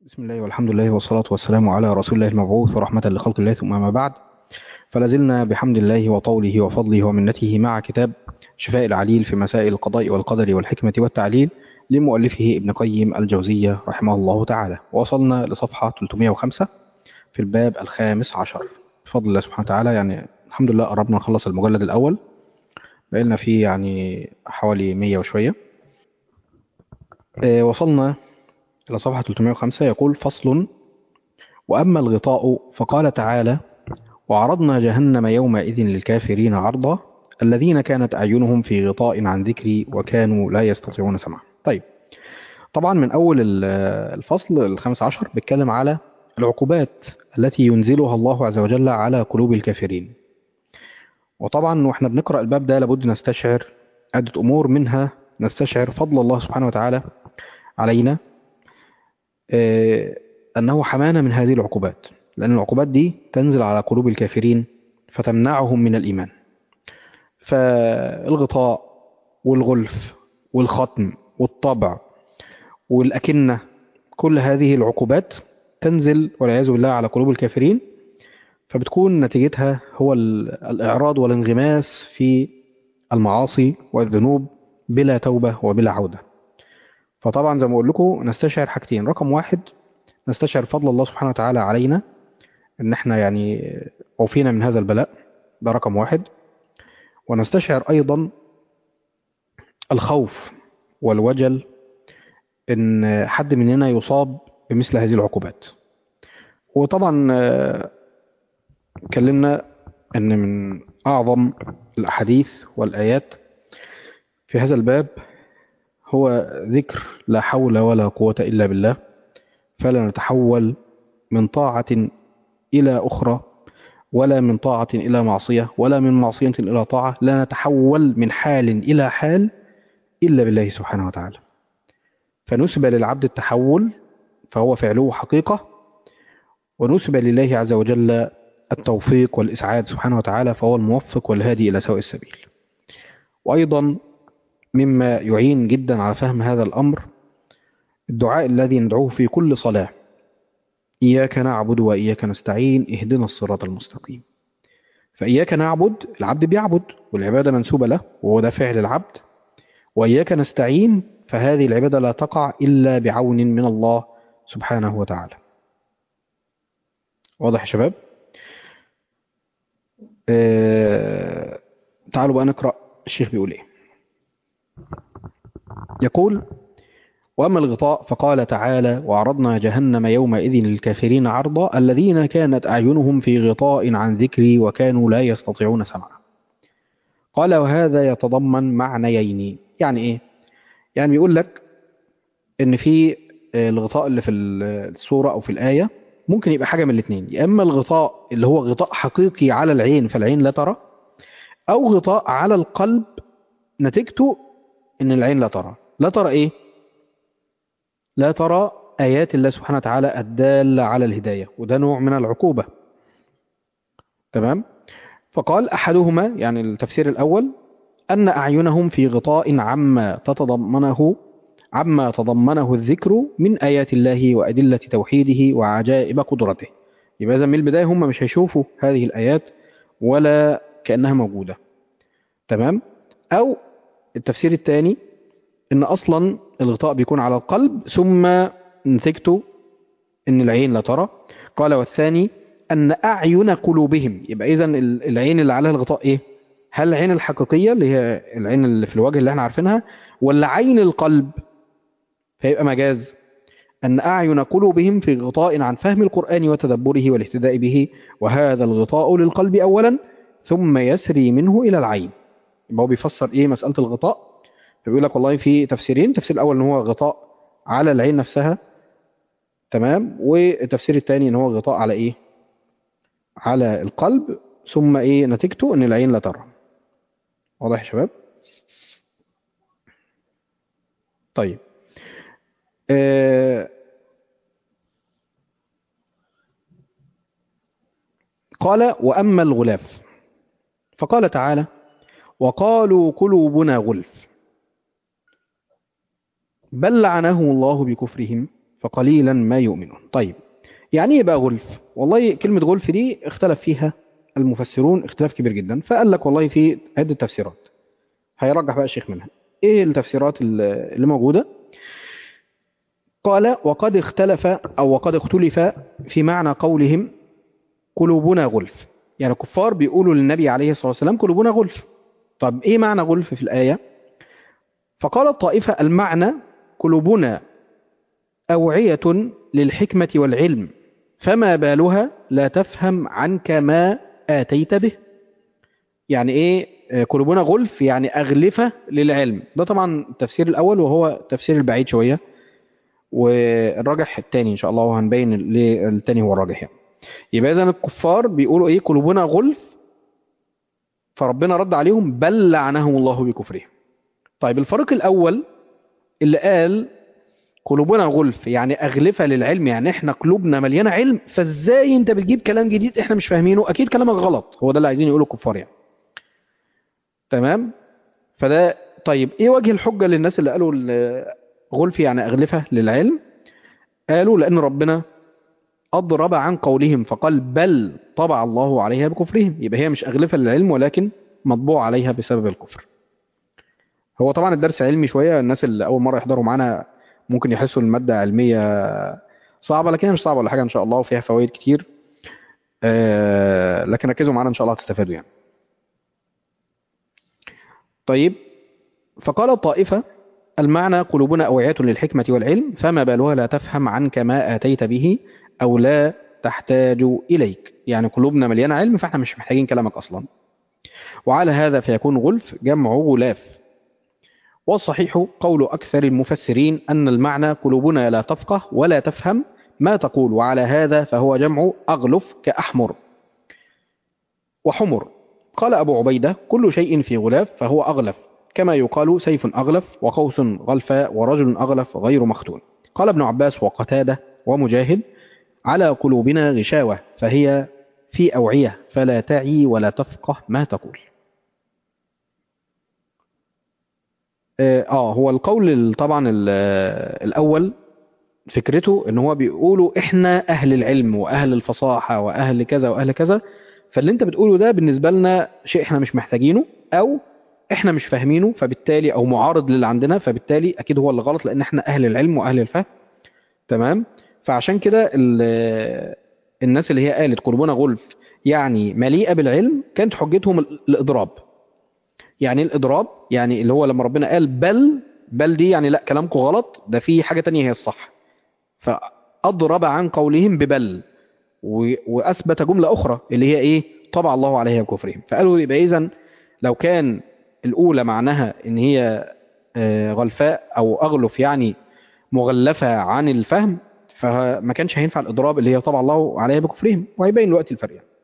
بسم الله والحمد لله والصلاة والسلام على رسول الله المبعوث ورحمة لخلق الله ثم ما بعد فلازلنا بحمد الله وطوله وفضله ومنته مع كتاب شفاء العليل في مسائل القضاء والقدر والحكمة والتعليل لمؤلفه ابن قيم الجوزية رحمه الله تعالى وصلنا لصفحة 305 في الباب الخامس عشر بفضل الله سبحانه وتعالى يعني الحمد لله قربنا نخلص المجلد الأول بقينا فيه يعني حوالي 100 وشوية آه، وصلنا إلى صفحة 305 يقول فصل وأما الغطاء فقال تعالى وعرضنا جهنم يومئذ للكافرين عرضا الذين كانت أعينهم في غطاء عن ذكري وكانوا لا يستطيعون سمعا طيب طبعا من أول ال- الفصل الخامس عشر بيتكلم على العقوبات التي ينزلها الله عز وجل على قلوب الكافرين وطبعا واحنا بنقرأ الباب ده لابد نستشعر عدة أمور منها نستشعر فضل الله سبحانه وتعالى علينا آه، أنه حمانا من هذه العقوبات لأن العقوبات دي تنزل على قلوب الكافرين فتمنعهم من الإيمان فالغطاء والغلف والختم والطبع والأكنة كل هذه العقوبات تنزل والعياذ بالله على قلوب الكافرين فبتكون نتيجتها هو ال- الإعراض والانغماس في المعاصي والذنوب بلا توبة وبلا عودة فطبعا زي ما بقول لكم نستشعر حاجتين رقم واحد نستشعر فضل الله سبحانه وتعالى علينا ان احنا يعني عوفينا من هذا البلاء ده رقم واحد ونستشعر ايضا الخوف والوجل ان حد مننا يصاب بمثل هذه العقوبات وطبعا آه، اتكلمنا ان من اعظم الاحاديث والايات في هذا الباب هو ذكر لا حول ولا قوة إلا بالله فلا نتحول من طاعة إلى أخرى ولا من طاعة إلى معصية ولا من معصية إلى طاعة لا نتحول من حال إلى حال إلا بالله سبحانه وتعالى فنسب للعبد التحول فهو فعله حقيقة ونسب لله عز وجل التوفيق والإسعاد سبحانه وتعالى فهو الموفق والهادي إلى سواء السبيل وأيضا مما يعين جدا على فهم هذا الأمر الدعاء الذي ندعوه في كل صلاة إياك نعبد وإياك نستعين اهدنا الصراط المستقيم فإياك نعبد العبد بيعبد والعبادة منسوبة له وهو ده فعل العبد وإياك نستعين فهذه العبادة لا تقع إلا بعون من الله سبحانه وتعالى واضح يا شباب آه... تعالوا بقى نقرأ الشيخ بيقول ايه يقول وأما الغطاء فقال تعالى وعرضنا جهنم يومئذ للكافرين عرضا الذين كانت أعينهم في غطاء عن ذكري وكانوا لا يستطيعون سمعا قال وهذا يتضمن معنيين يعني إيه؟ يعني بيقول لك إن في آه، الغطاء اللي في السورة أو في الآية ممكن يبقى حاجة من الاثنين يا إما الغطاء اللي هو غطاء حقيقي على العين فالعين لا ترى أو غطاء على القلب نتيجته ان العين لا ترى لا ترى ايه لا ترى ايات الله سبحانه وتعالى الدالة على الهداية وده نوع من العقوبة تمام فقال احدهما يعني التفسير الاول ان اعينهم في غطاء عما تتضمنه عما تضمنه الذكر من ايات الله وادلة توحيده وعجائب قدرته يبقى اذا من البداية هم مش هيشوفوا هذه الايات ولا كأنها موجودة تمام او التفسير الثاني ان اصلا الغطاء بيكون على القلب ثم نتيجته ان العين لا ترى قال والثاني ان اعين قلوبهم يبقى اذا العين اللي عليها الغطاء ايه هل العين الحقيقيه اللي هي العين اللي في الوجه اللي احنا عارفينها ولا عين القلب فيبقى مجاز ان اعين قلوبهم في غطاء عن فهم القران وتدبره والاهتداء به وهذا الغطاء للقلب اولا ثم يسري منه الى العين يبقى هو بيفسر ايه مسألة الغطاء فبيقول لك والله في تفسيرين التفسير الأول ان هو غطاء على العين نفسها تمام والتفسير الثاني ان هو غطاء على ايه على القلب ثم ايه نتيجته ان العين لا ترى واضح يا شباب طيب آه قال وأما الغلاف فقال تعالى وقالوا قلوبنا غلف بل لعنهم الله بكفرهم فقليلا ما يؤمنون طيب يعني ايه بقى غلف والله كلمة غلف دي اختلف فيها المفسرون اختلاف كبير جدا فقال لك والله في عدة تفسيرات هيرجح بقى الشيخ منها ايه التفسيرات اللي اللي موجودة قال وقد اختلف او وقد اختلف في معنى قولهم قلوبنا غلف يعني الكفار بيقولوا للنبي عليه الصلاة والسلام قلوبنا غلف طب ايه معنى غلف في الآية فقال الطائفة المعنى قلوبنا أوعية للحكمة والعلم فما بالها لا تفهم عنك ما آتيت به يعني ايه آه، قلوبنا غلف يعني أغلفة للعلم ده طبعا التفسير الأول وهو التفسير البعيد شوية والراجح الثاني إن شاء الله وهنبين ليه الثاني هو الراجح يعني يبقى إذا الكفار بيقولوا ايه قلوبنا غلف فربنا رد عليهم بل لعنهم الله بكفرهم طيب الفريق الأول اللي قال قلوبنا غلف يعني أغلفة للعلم يعني احنا قلوبنا مليانة علم فازاي انت بتجيب كلام جديد احنا مش فاهمينه اكيد كلامك غلط هو ده اللي عايزين يقوله الكفار يعني تمام فده طيب ايه وجه الحجة للناس اللي قالوا ال- غلف يعني أغلفة للعلم قالوا لأن ربنا أضرب عن قولهم فقال بل طبع الله عليها بكفرهم يبقى هي مش أغلفة للعلم ولكن مطبوع عليها بسبب الكفر هو طبعا الدرس علمي شوية الناس اللي أول مرة يحضروا معانا ممكن يحسوا المادة علمية صعبة لكن هي مش صعبة ولا حاجة إن شاء الله وفيها فوائد كتير آه، لكن ركزوا معانا إن شاء الله هتستفادوا يعني طيب فقال الطائفة المعنى قلوبنا أوعية للحكمة والعلم فما بالها لا تفهم عنك ما آتيت به أو لا تحتاج إليك يعني قلوبنا مليانة علم فاحنا مش محتاجين كلامك أصلا وعلى هذا فيكون غلف جمع غلاف والصحيح قول أكثر المفسرين أن المعنى قلوبنا لا تفقه ولا تفهم ما تقول وعلى هذا فهو جمع أغلف كأحمر وحمر قال أبو عبيدة كل شيء في غلاف فهو أغلف كما يقال سيف أغلف وقوس غلفاء ورجل أغلف غير مختون قال ابن عباس وقتادة ومجاهد على قلوبنا غشاوة فهي في أوعية فلا تعي ولا تفقه ما تقول اه آه، هو القول ال- طبعا ال- آه، الأول فكرته ان هو بيقولوا احنا اهل العلم واهل الفصاحة واهل كذا واهل كذا فاللي انت بتقوله ده بالنسبة لنا شيء احنا مش محتاجينه او احنا مش فاهمينه فبالتالي او معارض للي عندنا فبالتالي اكيد هو اللي غلط لان احنا اهل العلم واهل الفهم تمام فعشان كده ال- الناس اللي هي قالت قلوبنا غلف يعني مليئة بالعلم كانت حجتهم ال- الإضراب يعني إيه الإضراب يعني اللي هو لما ربنا قال بل بل دي يعني لا كلامكم غلط ده في حاجة تانية هي الصح فأضرب عن قولهم ببل و- وأثبت جملة أخرى اللي هي إيه طبع الله عليها بكفرهم فقالوا يبقى إذا لو كان الأولى معناها إن هي آه، غلفاء أو أغلف يعني مغلفة عن الفهم فما كانش هينفع الإضراب اللي هي طبع الله عليها بكفرهم وهيبين الوقت الفرق يعني.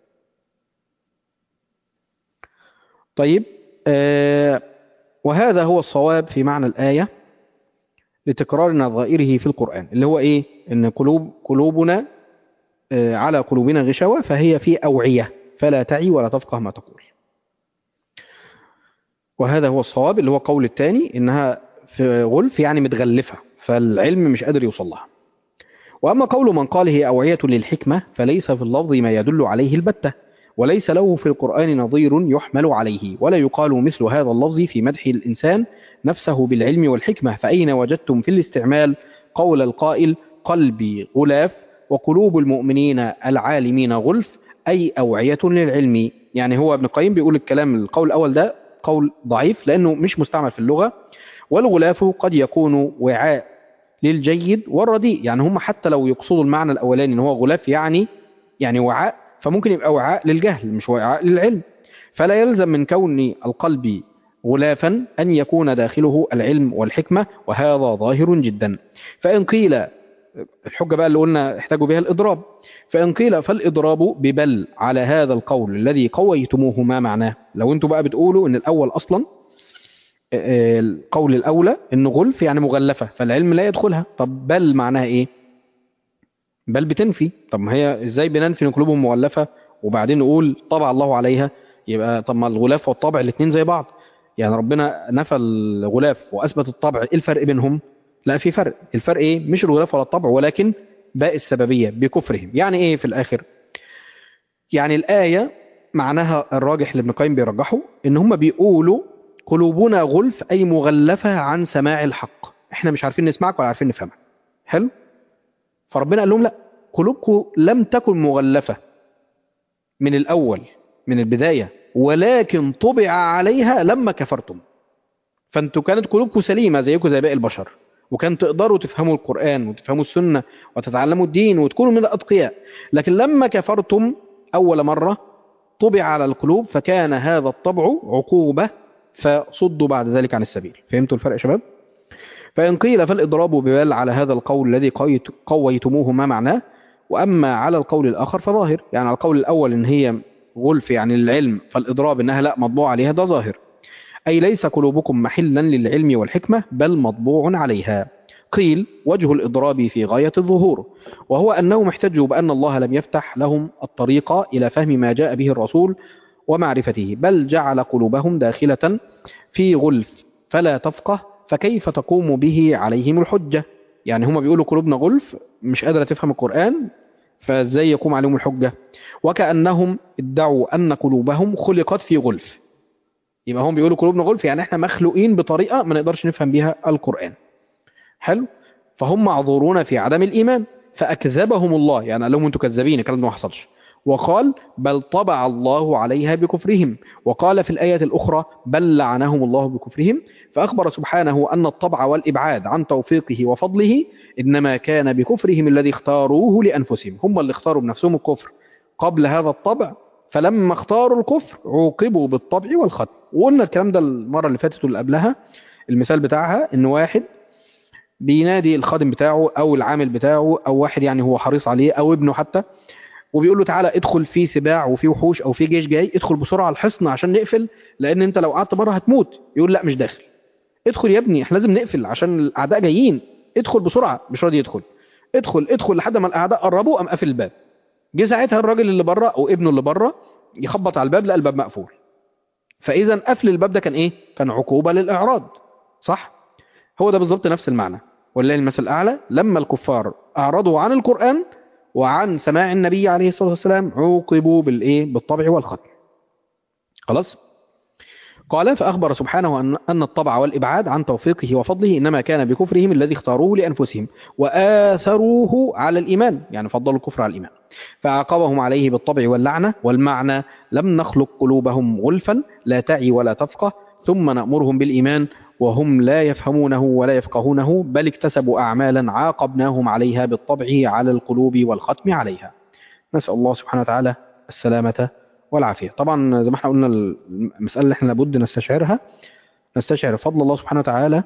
طيب آه، وهذا هو الصواب في معنى الآية لتكرار نظائره في القرآن اللي هو إيه إن قلوب قلوبنا آه، على قلوبنا غشاوة فهي في أوعية فلا تعي ولا تفقه ما تقول وهذا هو الصواب اللي هو قول الثاني إنها في غلف يعني متغلفة فالعلم مش قادر يوصل لها وأما قول من قال هي أوعية للحكمة فليس في اللفظ ما يدل عليه البتة وليس له في القرآن نظير يحمل عليه ولا يقال مثل هذا اللفظ في مدح الإنسان نفسه بالعلم والحكمة فأين وجدتم في الاستعمال قول القائل قلبي غلاف وقلوب المؤمنين العالمين غلف أي أوعية للعلم يعني هو ابن القيم بيقول الكلام القول الأول ده قول ضعيف لأنه مش مستعمل في اللغة والغلاف قد يكون وعاء للجيد والرديء يعني هم حتى لو يقصدوا المعنى الأولاني ان هو غلاف يعني يعني وعاء فممكن يبقى وعاء للجهل مش وعاء للعلم فلا يلزم من كون القلب غلافا أن يكون داخله العلم والحكمة وهذا ظاهر جدا فإن قيل الحجة بقى اللي قلنا احتاجوا بها الإضراب فإن قيل فالإضراب ببل على هذا القول الذي قويتموه ما معناه لو انتوا بقى بتقولوا ان الأول أصلا آه، القول الأولى إن غلف يعني مغلفة فالعلم لا يدخلها طب بل معناها إيه بل بتنفي طب ما هي إزاي بننفي إن قلوبهم مغلفة وبعدين نقول طبع الله عليها يبقى طب ما الغلاف والطبع الاثنين زي بعض يعني ربنا نفى الغلاف وأثبت الطبع إيه الفرق بينهم لا في فرق الفرق ايه مش الغلاف ولا الطبع ولكن باء السببية بكفرهم يعني ايه في الاخر يعني الآية معناها الراجح اللي ابن القيم بيرجحه ان هم بيقولوا قلوبنا غلف اي مغلفة عن سماع الحق احنا مش عارفين نسمعك ولا عارفين نفهمك حلو فربنا قال لهم لا قلوبكم لم تكن مغلفة من الأول من البداية ولكن طبع عليها لما كفرتم فانتوا كانت قلوبكم سليمة زيكم زي باقي البشر وكان تقدروا تفهموا القرآن وتفهموا السنة وتتعلموا الدين وتكونوا من الأتقياء لكن لما كفرتم أول مرة طبع على القلوب فكان هذا الطبع عقوبة فصدوا بعد ذلك عن السبيل فهمتوا الفرق يا شباب؟ فإن قيل فالإضراب ببال على هذا القول الذي قويت- قويتموه ما معناه وأما على القول الآخر فظاهر يعني على القول الأول إن هي غلف يعني للعلم فالإضراب إنها لا مطبوع عليها ده ظاهر أي ليس قلوبكم محلا للعلم والحكمة بل مطبوع عليها قيل وجه الإضراب في غاية الظهور وهو أنهم احتجوا بأن الله لم يفتح لهم الطريق إلى فهم ما جاء به الرسول ومعرفته بل جعل قلوبهم داخلة في غلف فلا تفقه فكيف تقوم به عليهم الحجة يعني هم بيقولوا قلوبنا غلف مش قادرة تفهم القرآن فازاي يقوم عليهم الحجة وكأنهم ادعوا أن قلوبهم خلقت في غلف يبقى هم بيقولوا قلوبنا غلف يعني احنا مخلوقين بطريقة ما نقدرش نفهم بيها القرآن حلو فهم معذورون في عدم الإيمان فأكذبهم الله يعني قال لهم انتوا كذابين الكلام ده ما حصلش وقال بل طبع الله عليها بكفرهم وقال في الآية الأخرى بل لعنهم الله بكفرهم فأخبر سبحانه أن الطبع والإبعاد عن توفيقه وفضله إنما كان بكفرهم الذي اختاروه لأنفسهم هم اللي اختاروا بنفسهم الكفر قبل هذا الطبع فلما اختاروا الكفر عوقبوا بالطبع والختم وقلنا الكلام ده المرة اللي فاتت واللي قبلها المثال بتاعها إن واحد بينادي الخادم بتاعه أو العامل بتاعه أو واحد يعني هو حريص عليه أو ابنه حتى وبيقول له تعالى ادخل في سباع وفي وحوش او في جيش جاي ادخل بسرعه على الحصن عشان نقفل لان انت لو قعدت بره هتموت يقول لا مش داخل ادخل يا ابني احنا لازم نقفل عشان الاعداء جايين ادخل بسرعه مش راضي يدخل ادخل ادخل لحد ما الاعداء قربوا قام قافل الباب جه ساعتها الراجل اللي بره او ابنه اللي بره يخبط على الباب لقى الباب مقفول فاذا قفل الباب ده كان ايه كان عقوبه للاعراض صح هو ده بالظبط نفس المعنى ولله المثل الاعلى لما الكفار اعرضوا عن القران وعن سماع النبي عليه الصلاة والسلام عوقبوا بالإيه؟ بالطبع والختم خلاص قال فأخبر سبحانه أن أن الطبع والإبعاد عن توفيقه وفضله إنما كان بكفرهم الذي اختاروه لأنفسهم وآثروه على الإيمان يعني فضلوا الكفر على الإيمان فعاقبهم عليه بالطبع واللعنة والمعنى لم نخلق قلوبهم غلفا لا تعي ولا تفقه ثم نأمرهم بالإيمان وهم لا يفهمونه ولا يفقهونه بل اكتسبوا أعمالا عاقبناهم عليها بالطبع على القلوب والختم عليها نسأل الله سبحانه وتعالى السلامة والعافية طبعا زي ما احنا قلنا المسألة اللي احنا لابد نستشعرها نستشعر فضل الله سبحانه وتعالى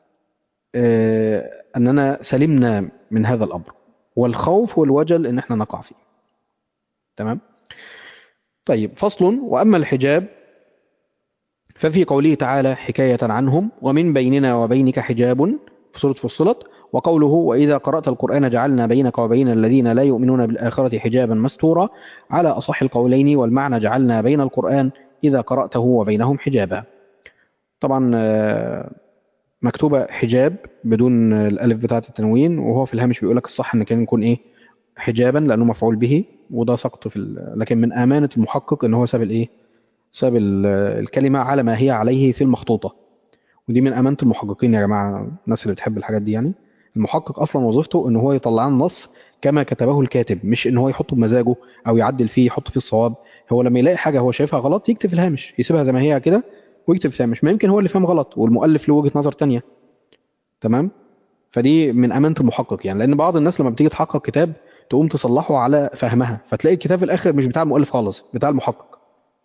اه أننا سلمنا من هذا الأمر والخوف والوجل أن احنا نقع فيه تمام طيب فصل وأما الحجاب ففي قوله تعالى حكاية عنهم ومن بيننا وبينك حجاب في سورة فصلت وقوله وإذا قرأت القرآن جعلنا بينك وبين الذين لا يؤمنون بالآخرة حجابا مستورا على أصح القولين والمعنى جعلنا بين القرآن إذا قرأته وبينهم حجابا طبعا مكتوبة حجاب بدون الألف بتاعة التنوين وهو في الهامش بيقول لك الصح إن كان يكون إيه حجابا لأنه مفعول به وده سقط في لكن من أمانة المحقق إن هو ساب الإيه ساب الكلمة على ما هي عليه في المخطوطة ودي من أمانة المحققين يا جماعة الناس اللي بتحب الحاجات دي يعني المحقق أصلا وظيفته إن هو يطلع النص كما كتبه الكاتب مش إن هو يحطه بمزاجه أو يعدل فيه يحط فيه الصواب هو لما يلاقي حاجة هو شايفها غلط يكتب في الهامش يسيبها زي ما هي كده ويكتب في الهامش ما يمكن هو اللي فاهم غلط والمؤلف له وجهة نظر تانية تمام فدي من أمانة المحقق يعني لأن بعض الناس لما بتيجي تحقق كتاب تقوم تصلحه على فهمها فتلاقي الكتاب في الآخر مش بتاع المؤلف خالص بتاع المحقق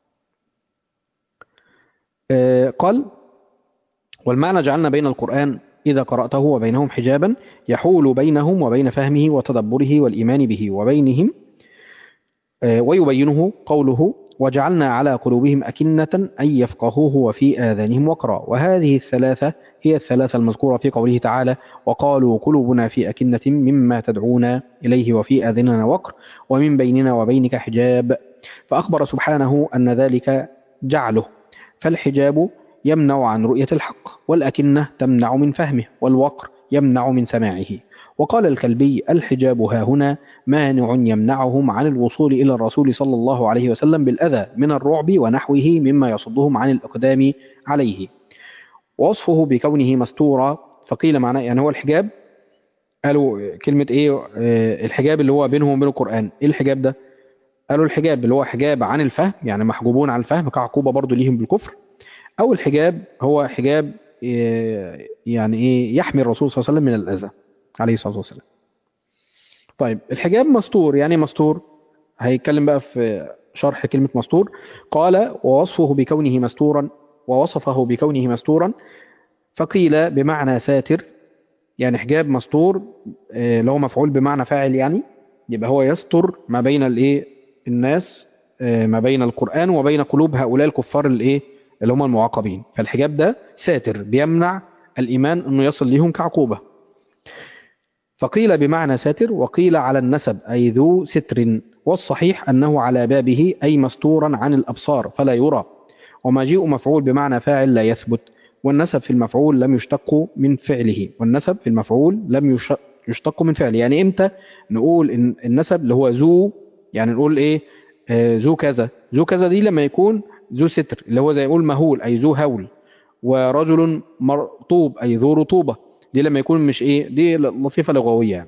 قال والمعنى جعلنا بين القرآن إذا قرأته وبينهم حجابا يحول بينهم وبين فهمه وتدبره والإيمان به وبينهم ويبينه قوله وجعلنا على قلوبهم أكنة أن يفقهوه وفي آذانهم وقرا وهذه الثلاثة هي الثلاثة المذكورة في قوله تعالى وقالوا قلوبنا في أكنة مما تدعونا إليه وفي آذاننا وقر ومن بيننا وبينك حجاب فأخبر سبحانه أن ذلك جعله فالحجاب يمنع عن رؤية الحق والأكنة تمنع من فهمه والوقر يمنع من سماعه وقال الكلبي الحجاب ها هنا مانع يمنعهم عن الوصول إلى الرسول صلى الله عليه وسلم بالأذى من الرعب ونحوه مما يصدهم عن الإقدام عليه ووصفه بكونه مستورا فقيل معناه يعني هو الحجاب قالوا كلمة ايه آه، الحجاب اللي هو بينهم وبين القرآن ايه الحجاب ده قالوا الحجاب اللي هو حجاب عن الفهم يعني محجوبون عن الفهم كعقوبة برضو ليهم بالكفر او الحجاب هو حجاب آه، يعني ايه يحمي الرسول صلى الله عليه وسلم من الأذى عليه الصلاة والسلام طيب الحجاب مستور يعني إيه مستور هيتكلم بقى في شرح كلمة مستور قال ووصفه بكونه مستورا ووصفه بكونه مستورا فقيل بمعنى ساتر يعني حجاب مستور آه، اللي هو مفعول بمعنى فاعل يعني يبقى هو يستر ما بين الايه الناس آه، ما بين القرآن وبين قلوب هؤلاء الكفار الايه اللي هم المعاقبين فالحجاب ده ساتر بيمنع الإيمان أنه يصل ليهم كعقوبة فقيل بمعنى ساتر وقيل على النسب أي ذو ستر والصحيح أنه على بابه أي مستورا عن الأبصار فلا يرى ومجيء مفعول بمعنى فاعل لا يثبت والنسب في المفعول لم يشتق من فعله والنسب في المفعول لم يش- يشتق من فعله يعني امتى نقول إن النسب اللي هو ذو يعني نقول ايه آه، ذو كذا ذو كذا دي لما يكون ذو ستر اللي هو زي يقول مهول اي ذو هول ورجل مرطوب اي ذو رطوبه دي لما يكون مش ايه دي لطيفه لغويه يعني.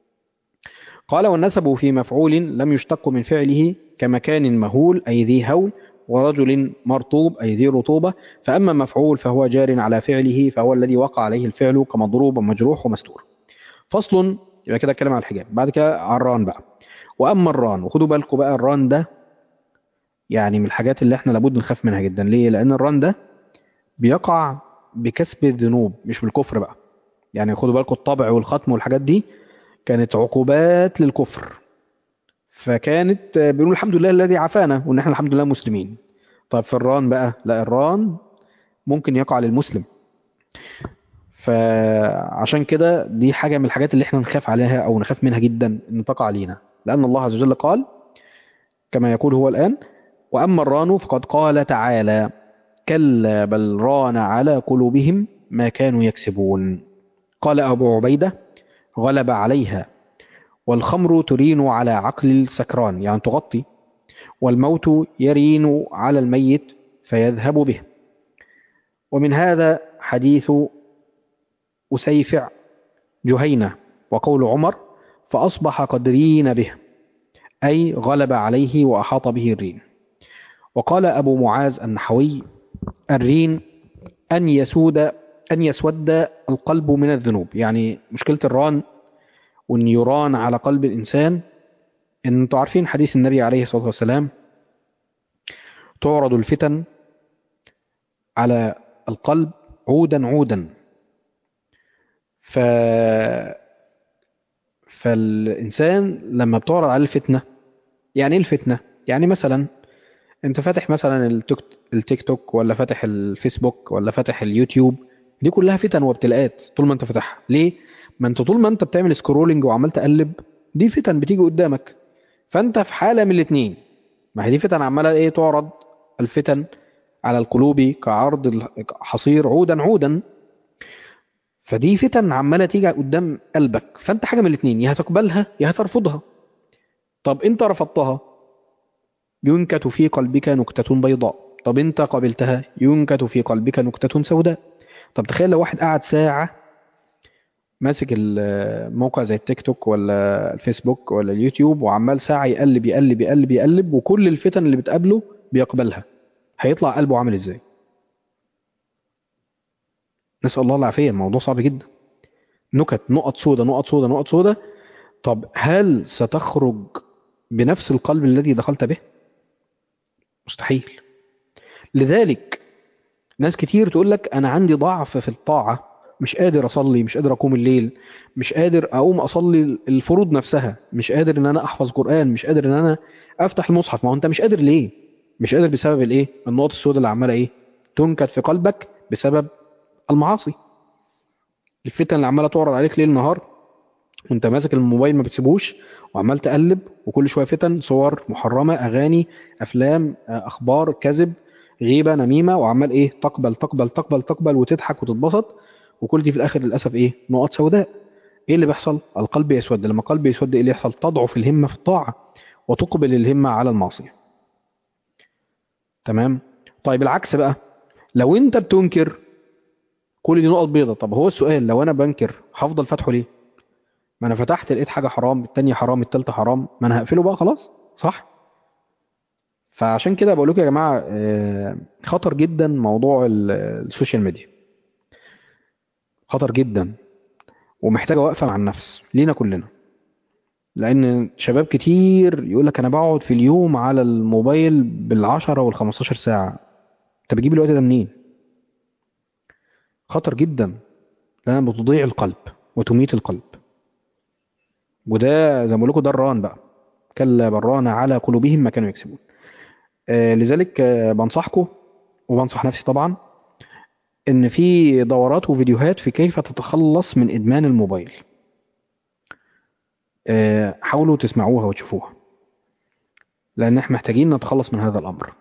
قال والنسب في مفعول لم يشتق من فعله كمكان مهول أي ذي هول ورجل مرطوب أي ذي رطوبة فأما مفعول فهو جار على فعله فهو الذي وقع عليه الفعل كمضروب ومجروح ومستور فصل يبقى كده اتكلم على الحجاب بعد كده على الران بقى وأما الران وخدوا بالكم بقى الران ده يعني من الحاجات اللي احنا لابد نخاف منها جدا ليه لأن الران ده بيقع بكسب الذنوب مش بالكفر بقى يعني خدوا بالكم الطبع والختم والحاجات دي كانت عقوبات للكفر فكانت آه، بيقولوا الحمد لله الذي عافانا وان احنا الحمد لله مسلمين طب في الران بقى لا الران ممكن يقع للمسلم فعشان كده دي حاجة من الحاجات اللي احنا نخاف عليها او نخاف منها جدا ان تقع علينا لان الله عز وجل قال كما يقول هو الآن وأما الران فقد قال تعالى كلا بل ران على قلوبهم ما كانوا يكسبون قال أبو عبيدة غلب عليها والخمر ترين على عقل السكران يعني تغطي والموت يرين على الميت فيذهب به ومن هذا حديث أسيفع جهينة وقول عمر فأصبح قد رين به أي غلب عليه وأحاط به الرين وقال أبو معاذ النحوي الرين أن يسود أن يسود القلب من الذنوب يعني مشكلة الران وأن يران على قلب الإنسان إن أنتوا عارفين حديث النبي عليه الصلاة والسلام تعرض الفتن على القلب عودا عودا ف فالإنسان لما بتعرض عليه الفتنة يعني ايه الفتنة؟ يعني مثلا انت فاتح مثلا التيك التيك توك ولا فاتح الفيسبوك ولا فاتح اليوتيوب دي كلها فتن وابتلاءات طول ما انت فاتحها ليه؟ ما انت طول ما انت بتعمل سكرولنج وعمال تقلب دي فتن بتيجي قدامك فانت في حالة من الاتنين ما هي دي فتن عمالة ايه تعرض الفتن على القلوب كعرض الحصير عودا عودا فدي فتن عمالة تيجي قدام قلبك فانت حاجة من الاتنين يا هتقبلها يا هترفضها طب انت رفضتها ينكت في قلبك نكتة بيضاء طب انت قبلتها ينكت في قلبك نكتة سوداء طب تخيل لو واحد قعد ساعة ماسك الموقع زي التيك توك ولا الفيسبوك ولا اليوتيوب وعمال ساعة يقلب يقلب يقلب يقلب وكل الفتن اللي بتقابله بيقبلها هيطلع قلبه عامل ازاي نسأل الله العافية الموضوع صعب جدا نكت نقط سودة نقط سودة نقط سودة طب هل ستخرج بنفس القلب الذي دخلت به مستحيل لذلك ناس كتير تقول لك أنا عندي ضعف في الطاعة مش قادر أصلي مش قادر أقوم الليل مش قادر أقوم أصلي الفروض نفسها مش قادر إن أنا أحفظ قرآن مش قادر إن أنا أفتح المصحف ما هو أنت مش قادر ليه مش قادر بسبب الإيه النقط السوداء اللي عمالة إيه تنكت في قلبك بسبب المعاصي الفتن اللي عمالة تعرض عليك ليل نهار وانت ماسك الموبايل ما بتسيبوش وعمال تقلب وكل شويه فتن صور محرمه اغاني افلام اخبار كذب غيبه نميمه وعمال ايه تقبل تقبل تقبل تقبل وتضحك وتتبسط وكل دي في الاخر للاسف ايه نقط سوداء ايه اللي بيحصل القلب يسود لما القلب يسود ايه اللي يحصل تضعف الهمه في الطاعه وتقبل الهمه على المعصيه تمام طيب العكس بقى لو انت بتنكر كل دي نقط بيضة طب هو السؤال لو انا بنكر هفضل فاتحه ليه ما انا فتحت لقيت حاجه حرام التانية حرام التالتة حرام ما انا هقفله بقى خلاص صح فعشان كده بقول لكم يا جماعه آه، خطر جدا موضوع ال- السوشيال ميديا خطر جدا ومحتاجه وقفه مع النفس لينا كلنا لان شباب كتير يقول لك انا بقعد في اليوم على الموبايل بالعشرة وال15 ساعه انت بتجيب الوقت ده منين خطر جدا لان بتضيع القلب وتميت القلب وده زي ما بقول لكم ده الران بقى كلا بران على قلوبهم ما كانوا يكسبون آه، لذلك آه، بنصحكم وبنصح نفسي طبعا ان في دورات وفيديوهات في كيف تتخلص من ادمان الموبايل آه، حاولوا تسمعوها وتشوفوها لان احنا محتاجين نتخلص من هذا الامر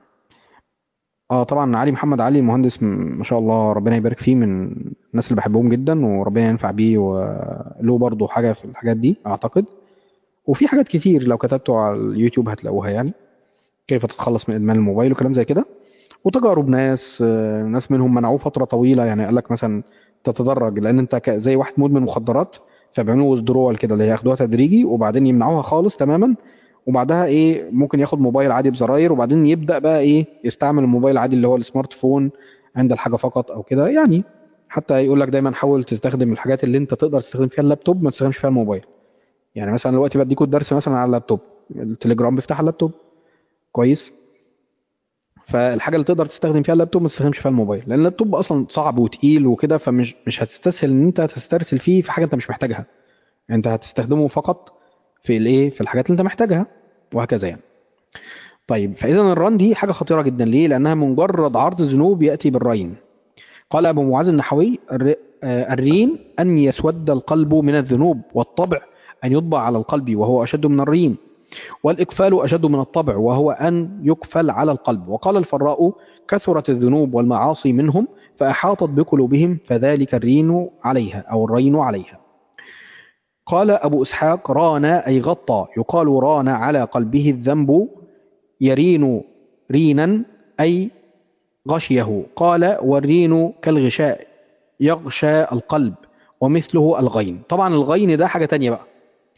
اه طبعا علي محمد علي مهندس م- ما شاء الله ربنا يبارك فيه من الناس اللي بحبهم جدا وربنا ينفع بيه وله برضه حاجه في الحاجات دي اعتقد وفي حاجات كتير لو كتبتوا على اليوتيوب هتلاقوها يعني كيف تتخلص من ادمان الموبايل وكلام زي كده وتجارب ناس آه، ناس منهم منعوه فتره طويله يعني قال لك مثلا تتدرج لان انت ك- زي واحد مدمن مخدرات فبيعملوا ويزدرول كده اللي هي ياخدوها تدريجي وبعدين يمنعوها خالص تماما وبعدها ايه ممكن ياخد موبايل عادي بزراير وبعدين يبدا بقى ايه يستعمل الموبايل العادي اللي هو السمارت فون عند الحاجه فقط او كده يعني حتى يقول لك دايما حاول تستخدم الحاجات اللي انت تقدر تستخدم فيها اللابتوب ما تستخدمش فيها الموبايل يعني مثلا دلوقتي بديكوا الدرس مثلا على اللابتوب التليجرام بيفتح على اللابتوب كويس فالحاجه اللي تقدر تستخدم فيها اللابتوب ما تستخدمش فيها الموبايل لان اللابتوب اصلا صعب وتقيل وكده فمش مش هتستسهل ان انت تسترسل فيه في حاجه انت مش محتاجها انت هتستخدمه فقط في الايه في الحاجات اللي انت محتاجها وهكذا يعني طيب فاذا الران دي حاجه خطيره جدا ليه لانها مجرد عرض ذنوب ياتي بالرين قال ابو معاذ النحوي الر- آه، الرين ان يسود القلب من الذنوب والطبع ان يطبع على القلب وهو اشد من الرين والإقفال أشد من الطبع وهو أن يقفل على القلب وقال الفراء كثرت الذنوب والمعاصي منهم فأحاطت بقلوبهم فذلك الرين عليها أو الرين عليها قال أبو إسحاق ران أي غطى يقال ران على قلبه الذنب يرين رينا أي غشيه قال والرين كالغشاء يغشى القلب ومثله الغين طبعا الغين ده حاجة تانية بقى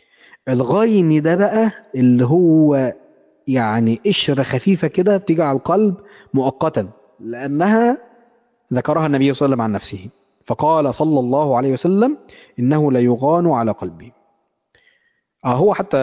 الغين ده بقى اللي هو يعني قشرة خفيفة كده بتيجي على القلب مؤقتا لأنها ذكرها النبي صلى الله عليه وسلم عن نفسه فقال صلى الله عليه وسلم إنه ليغان على قلبي آه هو حتى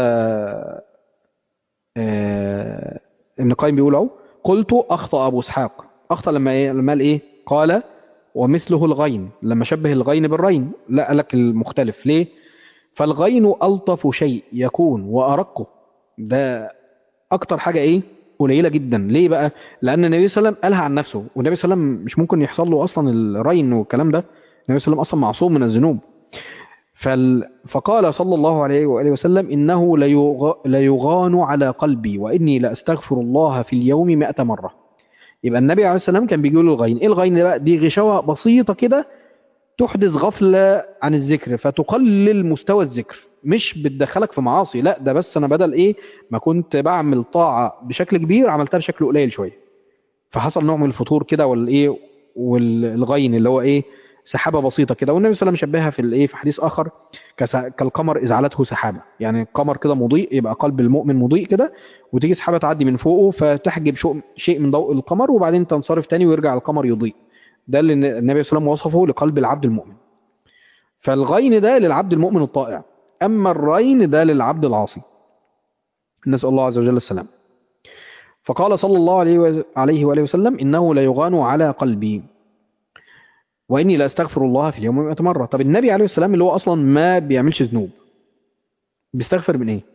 آه ابن القيم بيقول اهو قلت أخطأ أبو إسحاق أخطأ لما إيه لما قال إيه قال ومثله الغين لما شبه الغين بالرين لا قال لك المختلف ليه فالغين ألطف شيء يكون وأرقه ده أكتر حاجة إيه قليلة جدا ليه بقى لأن النبي صلى الله عليه وسلم قالها عن نفسه والنبي صلى الله عليه وسلم مش ممكن يحصل له أصلا الرين والكلام ده النبي صلى الله عليه وسلم أصلا معصوم من الذنوب فال... فقال صلى الله عليه وآله وسلم إنه ليغ... ليغان على قلبي وإني لأستغفر الله في اليوم مئة مرة يبقى النبي عليه السلام كان بيقول له الغين إيه الغين ده بقى دي غشاوة بسيطة كده تحدث غفلة عن الذكر فتقلل مستوى الذكر مش بتدخلك في معاصي لا ده بس انا بدل ايه ما كنت بعمل طاعة بشكل كبير عملتها بشكل قليل شوية فحصل نوع من الفتور كده والايه والغين اللي هو ايه سحابة بسيطة كده والنبي صلى الله عليه وسلم شبهها في الايه في حديث اخر كسا- كالقمر اذا علته سحابة يعني القمر كده مضيء يبقى قلب المؤمن مضيء كده وتيجي سحابة تعدي من فوقه فتحجب شو- شيء من ضوء القمر وبعدين تنصرف تاني ويرجع القمر يضيء ده اللي النبي صلى الله عليه وسلم وصفه لقلب العبد المؤمن فالغين ده للعبد المؤمن الطائع أما الرين ده للعبد العاصي نسأل الله عز وجل السلام فقال صلى الله عليه و- عليه وآله وسلم إنه ليغان على قلبي وإني لأستغفر الله في اليوم 100 مرة طب النبي عليه السلام اللي هو أصلا ما بيعملش ذنوب بيستغفر من إيه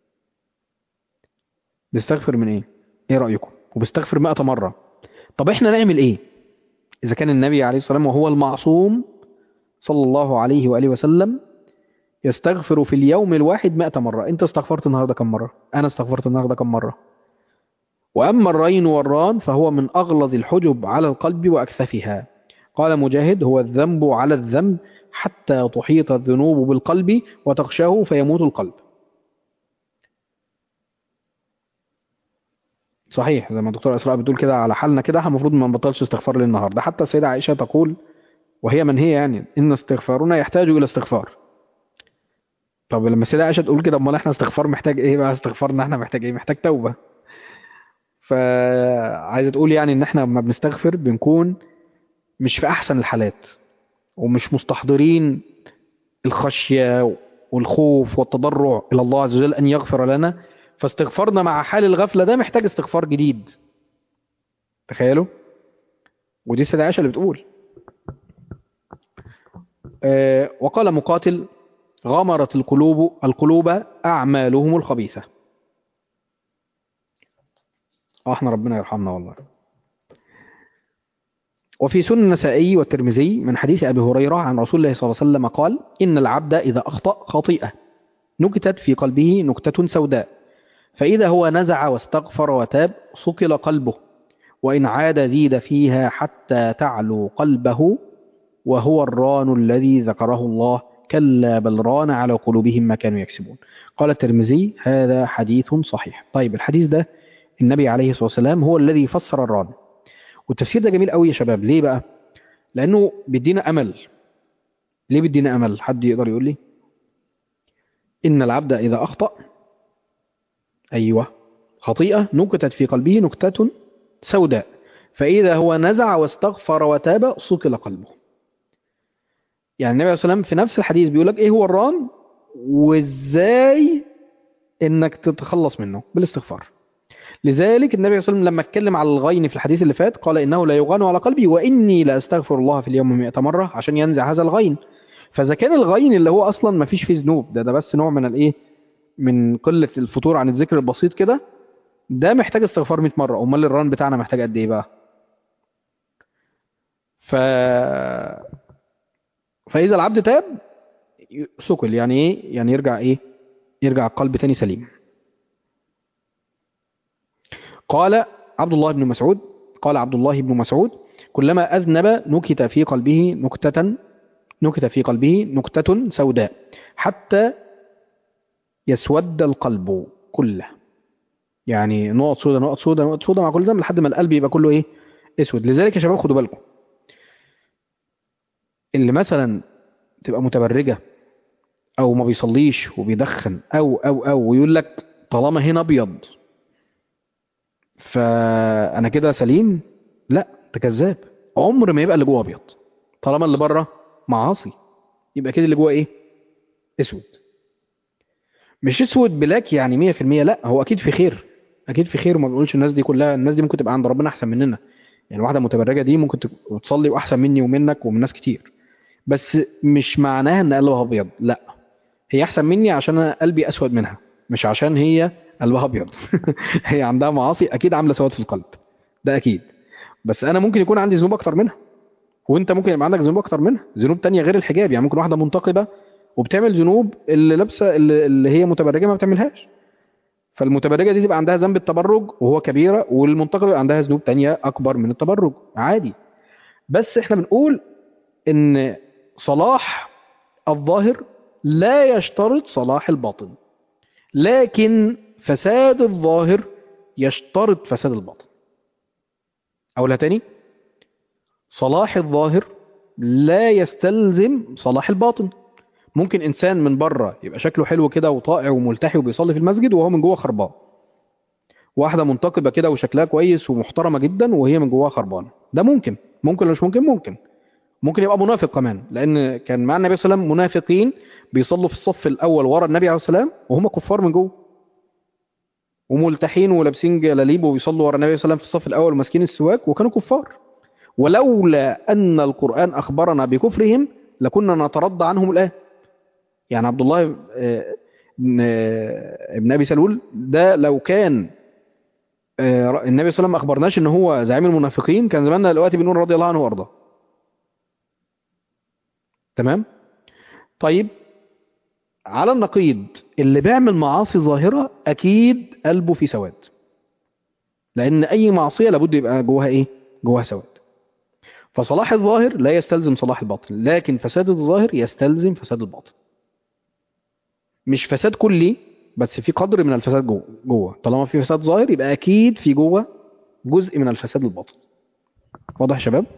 بيستغفر من إيه إيه رأيكم وبيستغفر 100 مرة طب إحنا نعمل إيه إذا كان النبي عليه الصلاة والسلام وهو المعصوم صلى الله عليه وآله وسلم يستغفر في اليوم الواحد مئة مرة أنت استغفرت النهاردة كم مرة أنا استغفرت النهاردة كم مرة وأما الرين والران فهو من أغلظ الحجب على القلب وأكثفها قال مجاهد هو الذنب على الذنب حتى تحيط الذنوب بالقلب وتغشاه فيموت القلب صحيح زي ما الدكتور اسراء بتقول كده على حالنا كده احنا المفروض ما نبطلش استغفار ليل نهار ده حتى السيده عائشه تقول وهي من هي يعني ان استغفارنا يحتاج الى استغفار طب لما السيده عائشه تقول كده امال احنا استغفار محتاج ايه بقى استغفارنا احنا محتاج ايه محتاج توبه فعايزه تقول يعني ان احنا لما بنستغفر بنكون مش في احسن الحالات ومش مستحضرين الخشيه والخوف والتضرع الى الله عز وجل ان يغفر لنا فاستغفارنا مع حال الغفله ده محتاج استغفار جديد تخيلوا ودي السيده عائشه اللي بتقول آه، وقال مقاتل غمرت القلوب القلوب اعمالهم الخبيثه اه احنا ربنا يرحمنا والله وفي سنن النسائي والترمذي من حديث ابي هريره عن رسول الله صلى الله عليه وسلم قال ان العبد اذا اخطا خطيئه نكتت في قلبه نكته سوداء فاذا هو نزع واستغفر وتاب صقل قلبه وان عاد زيد فيها حتى تعلو قلبه وهو الران الذي ذكره الله كلا بل ران على قلوبهم ما كانوا يكسبون قال الترمذي هذا حديث صحيح طيب الحديث ده النبي عليه الصلاة والسلام هو الذي فسر الران والتفسير ده جميل قوي يا شباب ليه بقى لأنه بيدينا أمل ليه بيدينا أمل حد يقدر يقول لي إن العبد إذا أخطأ أيوة خطيئة نكتت في قلبه نكتة سوداء فإذا هو نزع واستغفر وتاب صقل قلبه يعني النبي عليه الصلاة والسلام في نفس الحديث بيقول لك إيه هو الران وإزاي إنك تتخلص منه بالاستغفار لذلك النبي صلى الله عليه وسلم لما اتكلم على الغين في الحديث اللي فات قال إنه لا يغان على قلبي وإني لا أستغفر الله في اليوم 100 مرة عشان ينزع هذا الغين فإذا كان الغين اللي هو أصلا ما فيش فيه ذنوب ده ده بس نوع من الإيه من قلة الفتور عن الذكر البسيط كده ده محتاج استغفار 100 مرة أمال الران بتاعنا محتاج قد إيه بقى ف فإذا العبد تاب سكل يعني إيه يعني يرجع إيه يرجع القلب تاني سليم قال عبد الله بن مسعود قال عبد الله بن مسعود كلما أذنب نكت في قلبه نكتة نكت في قلبه نكتة سوداء حتى يسود القلب كله يعني نقط سودة نقط سودة نقط سودة مع كل ذنب لحد ما القلب يبقى كله ايه اسود لذلك يا شباب خدوا بالكم اللي مثلا تبقى متبرجة او ما بيصليش وبيدخن او او او ويقول لك طالما هنا ابيض فانا كده سليم لا ده كذاب عمر ما يبقى اللي جوه ابيض طالما اللي بره معاصي يبقى كده اللي جوه ايه اسود مش اسود بلاك يعني 100% لا هو اكيد في خير اكيد في خير وما بنقولش الناس دي كلها الناس دي ممكن تبقى عند ربنا احسن مننا يعني واحده متبرجه دي ممكن تبقى تصلي واحسن مني ومنك ومن ناس كتير بس مش معناها ان قلبها ابيض لا هي احسن مني عشان انا قلبي اسود منها مش عشان هي قلبها ابيض هي عندها معاصي اكيد عامله سواد في القلب ده اكيد بس انا ممكن يكون عندي ذنوب اكتر منها وانت ممكن يبقى عندك ذنوب اكتر منها ذنوب تانية غير الحجاب يعني ممكن واحده منتقبه وبتعمل ذنوب اللي لابسه اللي, اللي هي متبرجه ما بتعملهاش فالمتبرجه دي تبقى عندها ذنب التبرج وهو كبيره والمنتقبه يبقى عندها ذنوب تانية اكبر من التبرج عادي بس احنا بنقول ان صلاح الظاهر لا يشترط صلاح الباطن لكن فساد الظاهر يشترط فساد الباطن أقولها تاني صلاح الظاهر لا يستلزم صلاح الباطن ممكن إنسان من بره يبقى شكله حلو كده وطائع وملتحي وبيصلي في المسجد وهو من جوه خربان واحدة منتقبة كده وشكلها كويس ومحترمة جدا وهي من جواها خربانة ده ممكن ممكن ولا مش ممكن ممكن ممكن يبقى منافق كمان لأن كان مع النبي صلى الله عليه وسلم منافقين بيصلوا في الصف الأول ورا النبي عليه الصلاة والسلام وهم كفار من جوه وملتحين ولابسين جلاليب وبيصلوا ورا النبي صلى الله عليه وسلم في الصف الأول وماسكين السواك وكانوا كفار ولولا أن القرآن أخبرنا بكفرهم لكنا نترضى عنهم الآن يعني عبد الله آه، بن آه، ابن أبي سلول ده لو كان آه، النبي صلى الله عليه وسلم ما أخبرناش إن هو زعيم المنافقين كان زماننا دلوقتي بنقول رضي الله عنه وأرضاه تمام طيب على النقيض اللي بيعمل معاصي ظاهرة أكيد قلبه في سواد لأن أي معصية لابد يبقى جواها إيه؟ جواها سواد فصلاح الظاهر لا يستلزم صلاح الباطن لكن فساد الظاهر يستلزم فساد الباطن مش فساد كلي بس في قدر من الفساد جوه جوه طالما في فساد ظاهر يبقى اكيد في جوه جزء من الفساد الباطن واضح يا شباب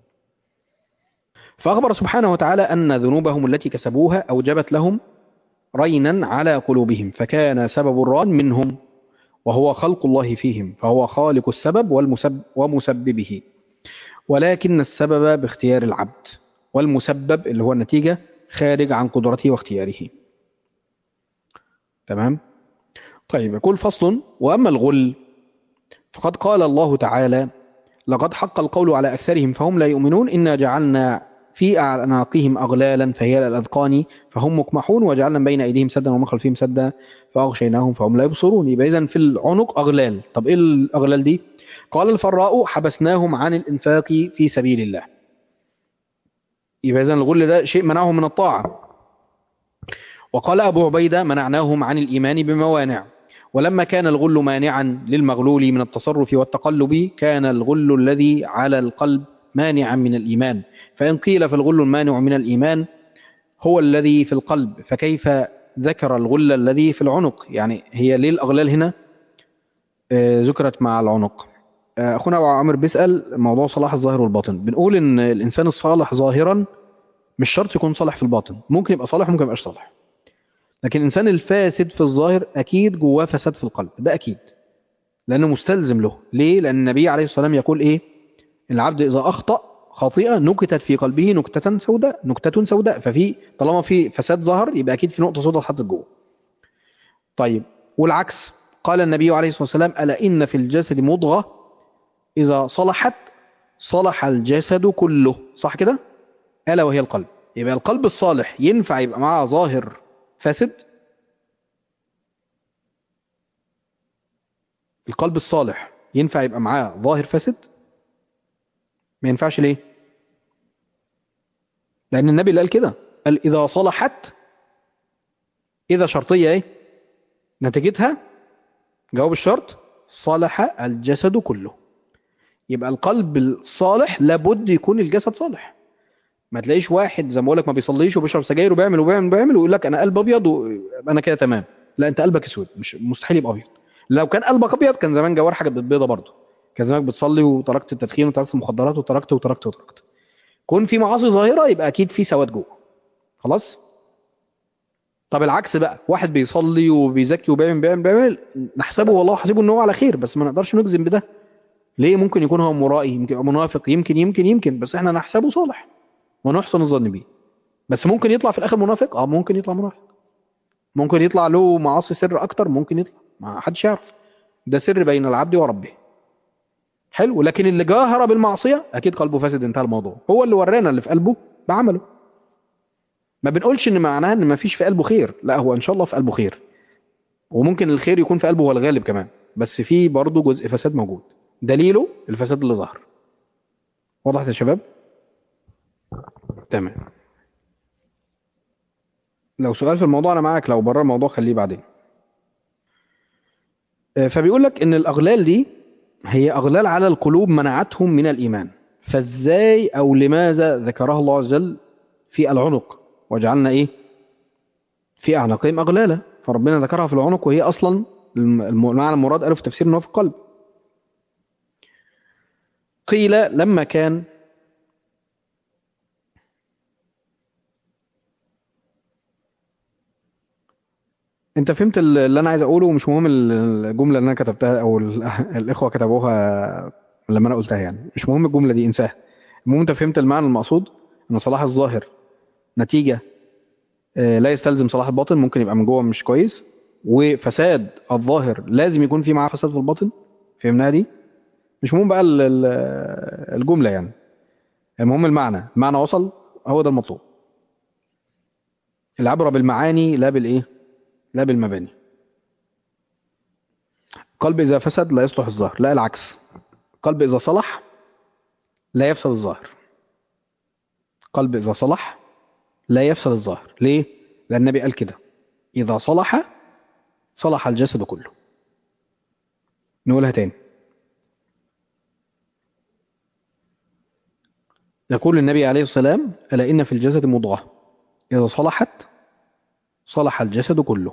فأخبر سبحانه وتعالى أن ذنوبهم التي كسبوها أوجبت لهم رينا على قلوبهم فكان سبب الران منهم وهو خلق الله فيهم فهو خالق السبب والمسبب ومسببه ولكن السبب باختيار العبد والمسبب اللي هو النتيجة خارج عن قدرته واختياره تمام طيب يقول فصل وأما الغل فقد قال الله تعالى لقد حق القول على أكثرهم فهم لا يؤمنون إنا جعلنا في أعناقهم أغلالا فهي الأذقان فهم مكمحون وجعلنا بين أيديهم سدا ومن خلفهم سدا فأغشيناهم فهم لا يبصرون يبقى إذن في العنق أغلال طب إيه الأغلال دي قال الفراء حبسناهم عن الإنفاق في سبيل الله يبقى إذن الغل ده شيء منعهم من الطاعة وقال أبو عبيدة منعناهم عن الإيمان بموانع ولما كان الغل مانعا للمغلول من التصرف والتقلب كان الغل الذي على القلب مانعا من الإيمان فإن قيل فالغل المانع من الإيمان هو الذي في القلب فكيف ذكر الغل الذي في العنق يعني هي ليه الأغلال هنا آه، ذكرت مع العنق آه، أخونا أبو عامر بيسأل موضوع صلاح الظاهر والباطن بنقول إن الإنسان الصالح ظاهرا مش شرط يكون صالح في الباطن ممكن يبقى صالح وممكن يبقاش صالح لكن الإنسان الفاسد في الظاهر أكيد جواه فساد في القلب ده أكيد لأنه مستلزم له ليه؟ لأن النبي عليه الصلاة والسلام يقول إيه العبد إذا أخطأ خاطئة نكتت في قلبه نكتة سوداء نكتة سوداء ففي طالما في فساد ظهر يبقى أكيد في نقطة سوداء اتحطت جوه طيب والعكس قال النبي عليه الصلاة والسلام ألا إن في الجسد مضغة إذا صلحت صلح الجسد كله صح كده؟ ألا وهي القلب يبقى القلب الصالح ينفع يبقى معاه ظاهر فاسد القلب الصالح ينفع يبقى معاه ظاهر فاسد ما ينفعش ليه لأن النبي اللي قال كده قال إذا صلحت إذا شرطية إيه نتيجتها جواب الشرط صلح الجسد كله يبقى القلب الصالح لابد يكون الجسد صالح ما تلاقيش واحد زي ما بقول لك ما بيصليش وبيشرب سجاير وبيعمل وبيعمل وبيعمل ويقول لك انا قلب ابيض وانا كده تمام لا انت قلبك اسود مش مستحيل يبقى ابيض لو كان قلبك ابيض كان زمان جوار حاجه بيضه برضه كان زمانك بتصلي وتركت التدخين وتركت المخدرات وتركت وتركت وتركت كون في معاصي ظاهره يبقى اكيد في سواد جوه خلاص طب العكس بقى واحد بيصلي وبيزكي وبيعمل بيعمل بيعمل نحسبه والله حسيبه ان هو على خير بس ما نقدرش نجزم بده ليه ممكن يكون هو مرائي يمكن يبقى منافق يمكن يمكن يمكن بس احنا نحسبه صالح ونحسن الظن بيه بس ممكن يطلع في الاخر منافق اه ممكن يطلع منافق ممكن يطلع له معاصي سر اكتر ممكن يطلع ما حدش يعرف ده سر بين العبد وربه حلو لكن اللي جاهر بالمعصيه اكيد قلبه فاسد انتهى الموضوع هو اللي ورانا اللي في قلبه بعمله ما بنقولش ان معناها ان ما فيش في قلبه خير لا هو ان شاء الله في قلبه خير وممكن الخير يكون في قلبه هو الغالب كمان بس في برضه جزء فساد موجود دليله الفساد اللي ظهر وضحت يا شباب تمام لو سؤال في الموضوع انا معاك لو بره الموضوع خليه بعدين آه، فبيقول لك ان الاغلال دي هي اغلال على القلوب منعتهم من الايمان فازاي او لماذا ذكرها الله عز وجل في العنق وجعلنا ايه في اعناقهم اغلالا فربنا ذكرها في العنق وهي اصلا الم- المعنى المراد قالوا في تفسير انه في القلب قيل لما كان انت فهمت ال- اللي انا عايز اقوله ومش مهم ال- الجمله اللي انا كتبتها او ال- الاخوه كتبوها لما انا قلتها يعني مش مهم الجمله دي انساها المهم انت فهمت المعنى المقصود ان صلاح الظاهر نتيجه آه، لا يستلزم صلاح الباطن ممكن يبقى من جوه مش كويس وفساد الظاهر لازم يكون في معاه فساد في الباطن فهمناها دي مش مهم بقى ال- ال- الجمله يعني المهم المعنى المعنى وصل هو ده المطلوب العبره بالمعاني لا بالايه لا بالمباني قلب إذا فسد لا يصلح الظاهر لا العكس قلب إذا صلح لا يفسد الظاهر قلب إذا صلح لا يفسد الظاهر ليه؟ لأن النبي قال كده إذا صلح صلح الجسد كله نقولها تاني يقول النبي عليه السلام ألا إن في الجسد مضغة إذا صلحت صلح الجسد كله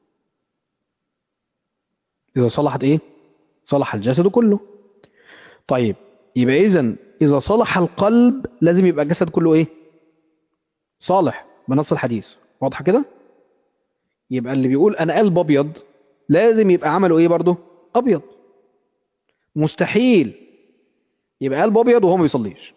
إذا صلحت إيه؟ صلح الجسد كله طيب يبقى إذا إذا صلح القلب لازم يبقى الجسد كله إيه؟ صالح بنص الحديث واضح كده؟ يبقى اللي بيقول أنا قلب أبيض لازم يبقى عمله إيه برضه؟ أبيض مستحيل يبقى قلب أبيض وهو ما بيصليش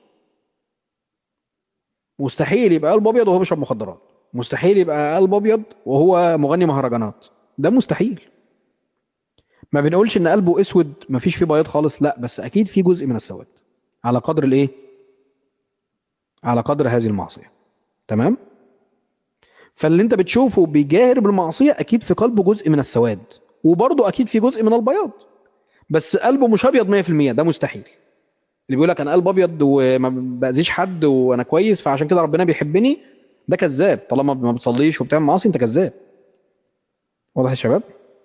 مستحيل يبقى قلب أبيض وهو بيشرب مخدرات مستحيل يبقى قلب أبيض وهو مغني مهرجانات ده مستحيل ما بنقولش ان قلبه اسود ما فيش فيه بياض خالص لا بس اكيد في جزء من السواد على قدر الايه على قدر هذه المعصيه تمام فاللي انت بتشوفه بيجاهر بالمعصيه اكيد في قلبه جزء من السواد وبرضه اكيد في جزء من البياض بس قلبه مش ابيض 100% ده مستحيل اللي بيقول لك انا قلب ابيض وما باذيش حد وانا كويس فعشان كده ربنا بيحبني ده كذاب طالما ما بتصليش وبتعمل معاصي انت كذاب واضح يا شباب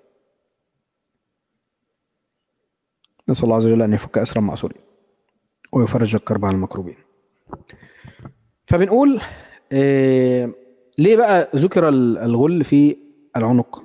نسأل الله عز وجل أن يفك أسر المأسورين ويفرج الكرب عن المكروبين فبنقول إيه ليه بقى ذكر الغل في العنق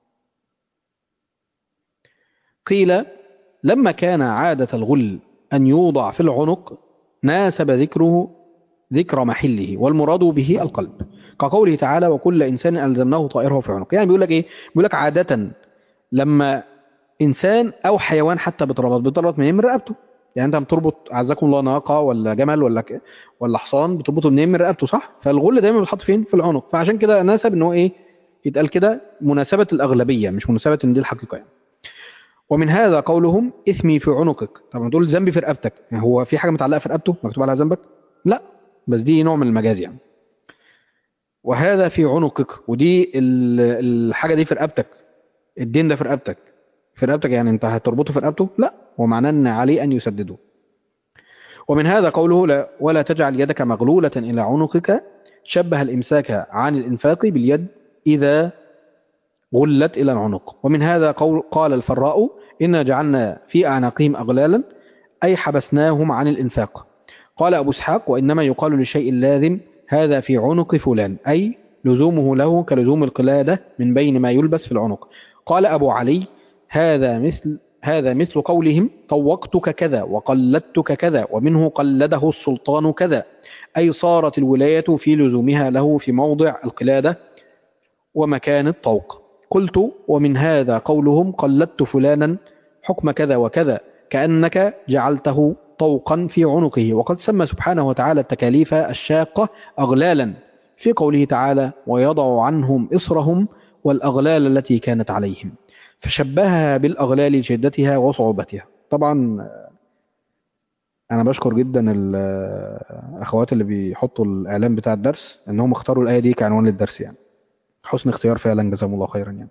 قيل لما كان عادة الغل أن يوضع في العنق ناسب ذكره ذكر محله والمراد به القلب كقوله تعالى وكل إنسان ألزمناه طائره في عنق يعني بيقول لك إيه بيقول لك عادة لما انسان او حيوان حتى بيتربط بيتربط منين من رقبته يعني انت بتربط عزكم الله ناقه ولا جمل ولا ك... ولا حصان بتربطه منين من رقبته صح فالغل دايما بيتحط فين في العنق فعشان كده ناسب ان هو ايه يتقال كده مناسبه الاغلبيه مش مناسبه ان دي الحقيقه يعني ومن هذا قولهم اثمي في عنقك طب تقول ذنبي في رقبتك يعني هو في حاجه متعلقه في رقبته مكتوب عليها ذنبك لا بس دي نوع من المجاز يعني وهذا في عنقك ودي الحاجه دي في رقبتك الدين ده في رقبتك في رقبتك يعني انت هتربطه في رقبته لا هو معناه ان عليه ان يسدده ومن هذا قوله لا ولا تجعل يدك مغلولة إلى عنقك شبه الإمساك عن الإنفاق باليد إذا غلت إلى العنق ومن هذا قول قال الفراء إنا جعلنا في أعناقهم أغلالا أي حبسناهم عن الإنفاق قال أبو اسحاق وإنما يقال للشيء اللازم هذا في عنق فلان أي لزومه له كلزوم القلادة من بين ما يلبس في العنق قال أبو علي هذا مثل هذا مثل قولهم طوقتك كذا وقلدتك كذا ومنه قلده السلطان كذا أي صارت الولاية في لزومها له في موضع القلادة ومكان الطوق قلت ومن هذا قولهم قلدت فلانا حكم كذا وكذا كأنك جعلته طوقا في عنقه وقد سمى سبحانه وتعالى التكاليف الشاقة أغلالا في قوله تعالى ويضع عنهم إصرهم والأغلال التي كانت عليهم فشبهها بالأغلال لشدتها وصعوبتها طبعا أنا بشكر جدا الأخوات اللي بيحطوا الإعلان بتاع الدرس إنهم اختاروا الآية دي كعنوان للدرس يعني حسن اختيار فعلا جزاهم الله خيرا يعني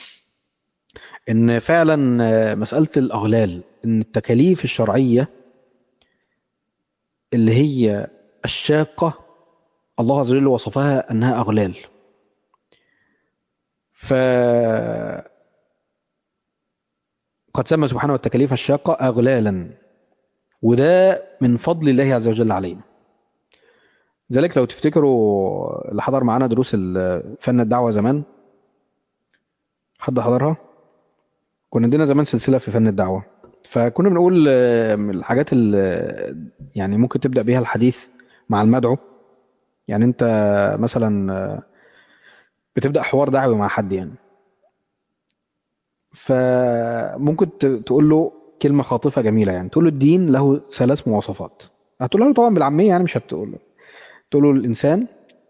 إن فعلا مسألة الأغلال إن التكاليف الشرعية اللي هي الشاقة الله عز وجل وصفها أنها أغلال ف قد سمى سبحانه التكاليف الشاقة أغلالا وده من فضل الله عز وجل علينا ذلك لو تفتكروا اللي حضر معانا دروس فن الدعوة زمان حد حضرها كنا عندنا زمان سلسلة في فن الدعوة فكنا بنقول من الحاجات اللي يعني ممكن تبدأ بيها الحديث مع المدعو يعني انت مثلا بتبدأ حوار دعوي مع حد يعني فممكن تقول له كلمة خاطفة جميلة يعني تقول له الدين له ثلاث مواصفات هتقول له طبعا بالعامية يعني مش هتقول له تقول له الإنسان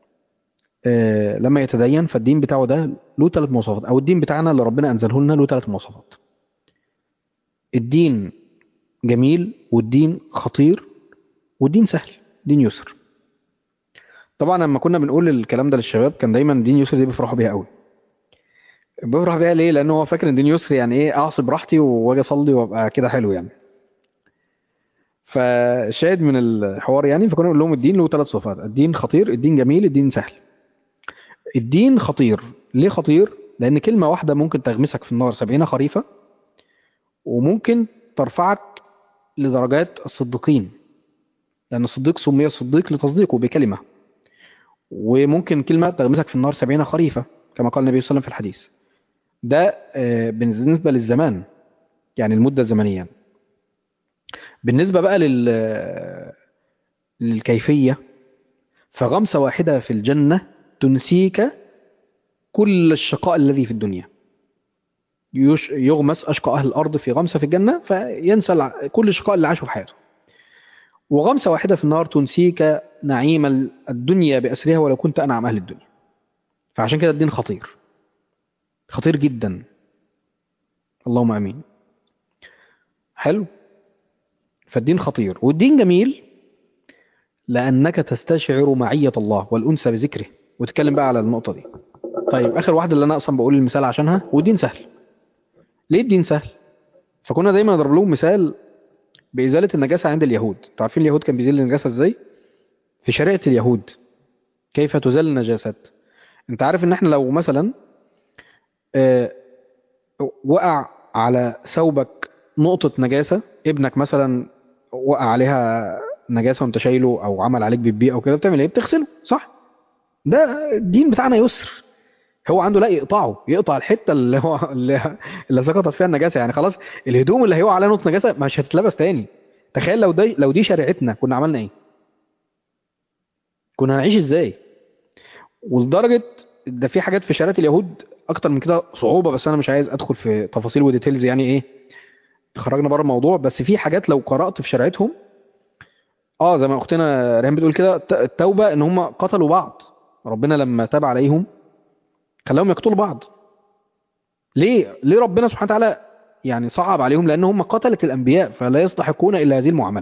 لما يتدين فالدين بتاعه ده له ثلاث مواصفات أو الدين بتاعنا اللي ربنا أنزله لنا له ثلاث مواصفات الدين جميل والدين خطير والدين سهل دين يسر طبعا لما كنا بنقول الكلام ده للشباب كان دايما دين يسر دي بيفرحوا بيها قوي بفرح بيها ليه لان هو فاكر ان دين يسر يعني ايه اعصب براحتي واجي اصلي وابقى كده حلو يعني فشاهد من الحوار يعني فكنا نقول لهم الدين له ثلاث صفات الدين خطير الدين جميل الدين سهل الدين خطير ليه خطير لان كلمه واحده ممكن تغمسك في النار سبعين خريفه وممكن ترفعك لدرجات الصديقين لأن الصديق سمي صديق لتصديقه بكلمة وممكن كلمة تغمسك في النار سبعين خريفة كما قال النبي صلى الله عليه وسلم في الحديث ده آه، بالنسبة للزمان يعني المدة الزمنية بالنسبة بقى لل للكيفية فغمسة واحدة في الجنة تنسيك كل الشقاء الذي في الدنيا يش- يغمس أشقى أهل الأرض في غمسة في الجنة فينسى الع- كل الشقاء اللي عاشه في حياته وغمسة واحدة في النار تنسيك نعيم ال- الدنيا بأسرها ولو كنت أنعم أهل الدنيا فعشان كده الدين خطير خطير جدا اللهم امين حلو فالدين خطير والدين جميل لانك تستشعر معيه الله والانس بذكره وتتكلم بقى على النقطه دي طيب اخر واحده اللي انا اصلا بقول المثال عشانها والدين سهل ليه الدين سهل فكنا دايما نضرب لهم مثال بازاله النجاسه عند اليهود انتوا عارفين اليهود كان بيزيل النجاسه ازاي في شريعه اليهود كيف تزال النجاسات انت عارف ان احنا لو مثلا آه، وقع على ثوبك نقطة نجاسة ابنك مثلا وقع عليها نجاسة وانت شايله او عمل عليك بيبي او كده بتعمل ايه بتغسله صح ده الدين بتاعنا يسر هو عنده لا يقطعه يقطع الحتة اللي هو اللي, اللي سقطت فيها النجاسة يعني خلاص الهدوم اللي هيقع عليها نقطة نجاسة مش هتتلبس تاني تخيل لو دي لو دي شريعتنا كنا عملنا ايه كنا هنعيش ازاي ولدرجة ده في حاجات في شريعة اليهود اكتر من كده صعوبة بس انا مش عايز ادخل في تفاصيل وديتيلز يعني ايه خرجنا بره الموضوع بس في حاجات لو قرأت في شريعتهم اه زي ما اختنا ريهام بتقول كده الت- التوبة ان هم قتلوا بعض ربنا لما تاب عليهم خلاهم يقتلوا بعض ليه ليه ربنا سبحانه وتعالى يعني صعب عليهم لان هم قتلة الانبياء فلا يستحقون الا هذه المعاملة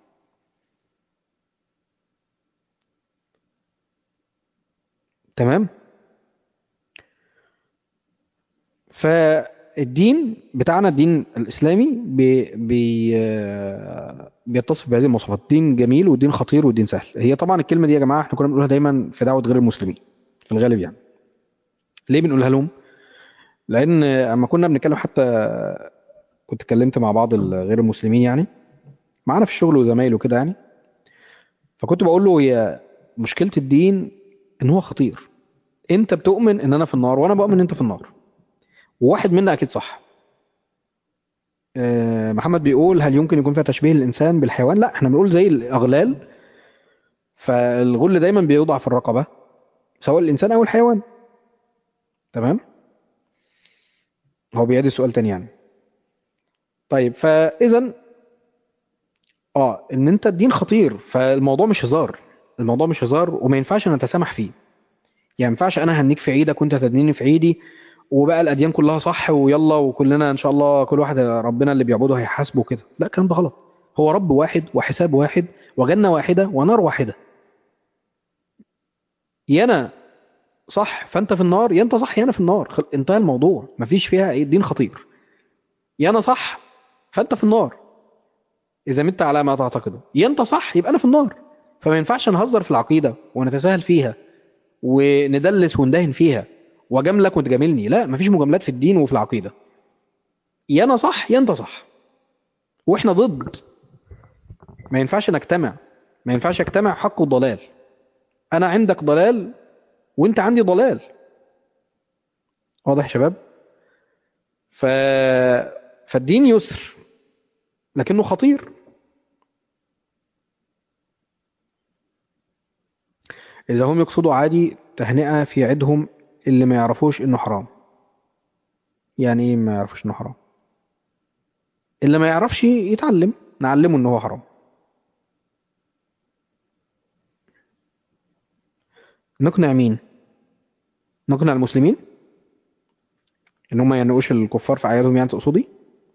تمام فالدين بتاعنا الدين الإسلامي بي بي آه، بيتصف بهذه المواصفات دين جميل ودين خطير ودين سهل هي طبعا الكلمة دي يا جماعة احنا كنا بنقولها دايما في دعوة غير المسلمين في الغالب يعني ليه بنقولها لهم لأن أما كنا بنتكلم حتى كنت اتكلمت مع بعض ال- غير المسلمين يعني معانا في الشغل وزمايله كده يعني فكنت بقول له هي مشكلة الدين ان هو خطير انت بتؤمن ان انا في النار وانا بؤمن ان انت في النار وواحد منا اكيد صح آه، محمد بيقول هل يمكن يكون فيها تشبيه الانسان بالحيوان لا احنا بنقول زي الاغلال فالغل دايما بيوضع في الرقبة سواء الانسان او الحيوان تمام هو بيعيد السؤال تاني يعني طيب فاذا اه ان انت الدين خطير فالموضوع مش هزار الموضوع مش هزار وما ينفعش نتسامح فيه يعني ما ينفعش انا هنيك في عيدك وانت تدنيني في عيدي وبقى الاديان كلها صح ويلا وكلنا ان شاء الله كل واحد ربنا اللي بيعبده هيحاسبه كده لا الكلام ده غلط هو رب واحد وحساب واحد وجنة واحدة ونار واحدة يا انا صح فانت في النار يا انت صح يا انا في النار خل- انتهى الموضوع مفيش فيها ايه دين خطير يا انا صح فانت في النار اذا مت على ما تعتقده يا انت صح يبقى انا في النار فما ينفعش نهزر في العقيدة ونتساهل فيها وندلس وندهن فيها واجاملك وتجاملني لا مفيش مجاملات في الدين وفي العقيدة يا انا صح يا انت صح واحنا ضد ما ينفعش نجتمع ما ينفعش اجتمع حق وضلال انا عندك ضلال وانت عندي ضلال واضح يا شباب ف... فالدين يسر لكنه خطير إذا هم يقصدوا عادي تهنئة في عيدهم اللي ما يعرفوش إنه حرام يعني إيه ما يعرفوش إنه حرام اللي ما يعرفش يتعلم نعلمه إنه هو حرام نقنع مين نقنع المسلمين إن هم ما ينقوش الكفار في أعيادهم يعني تقصدي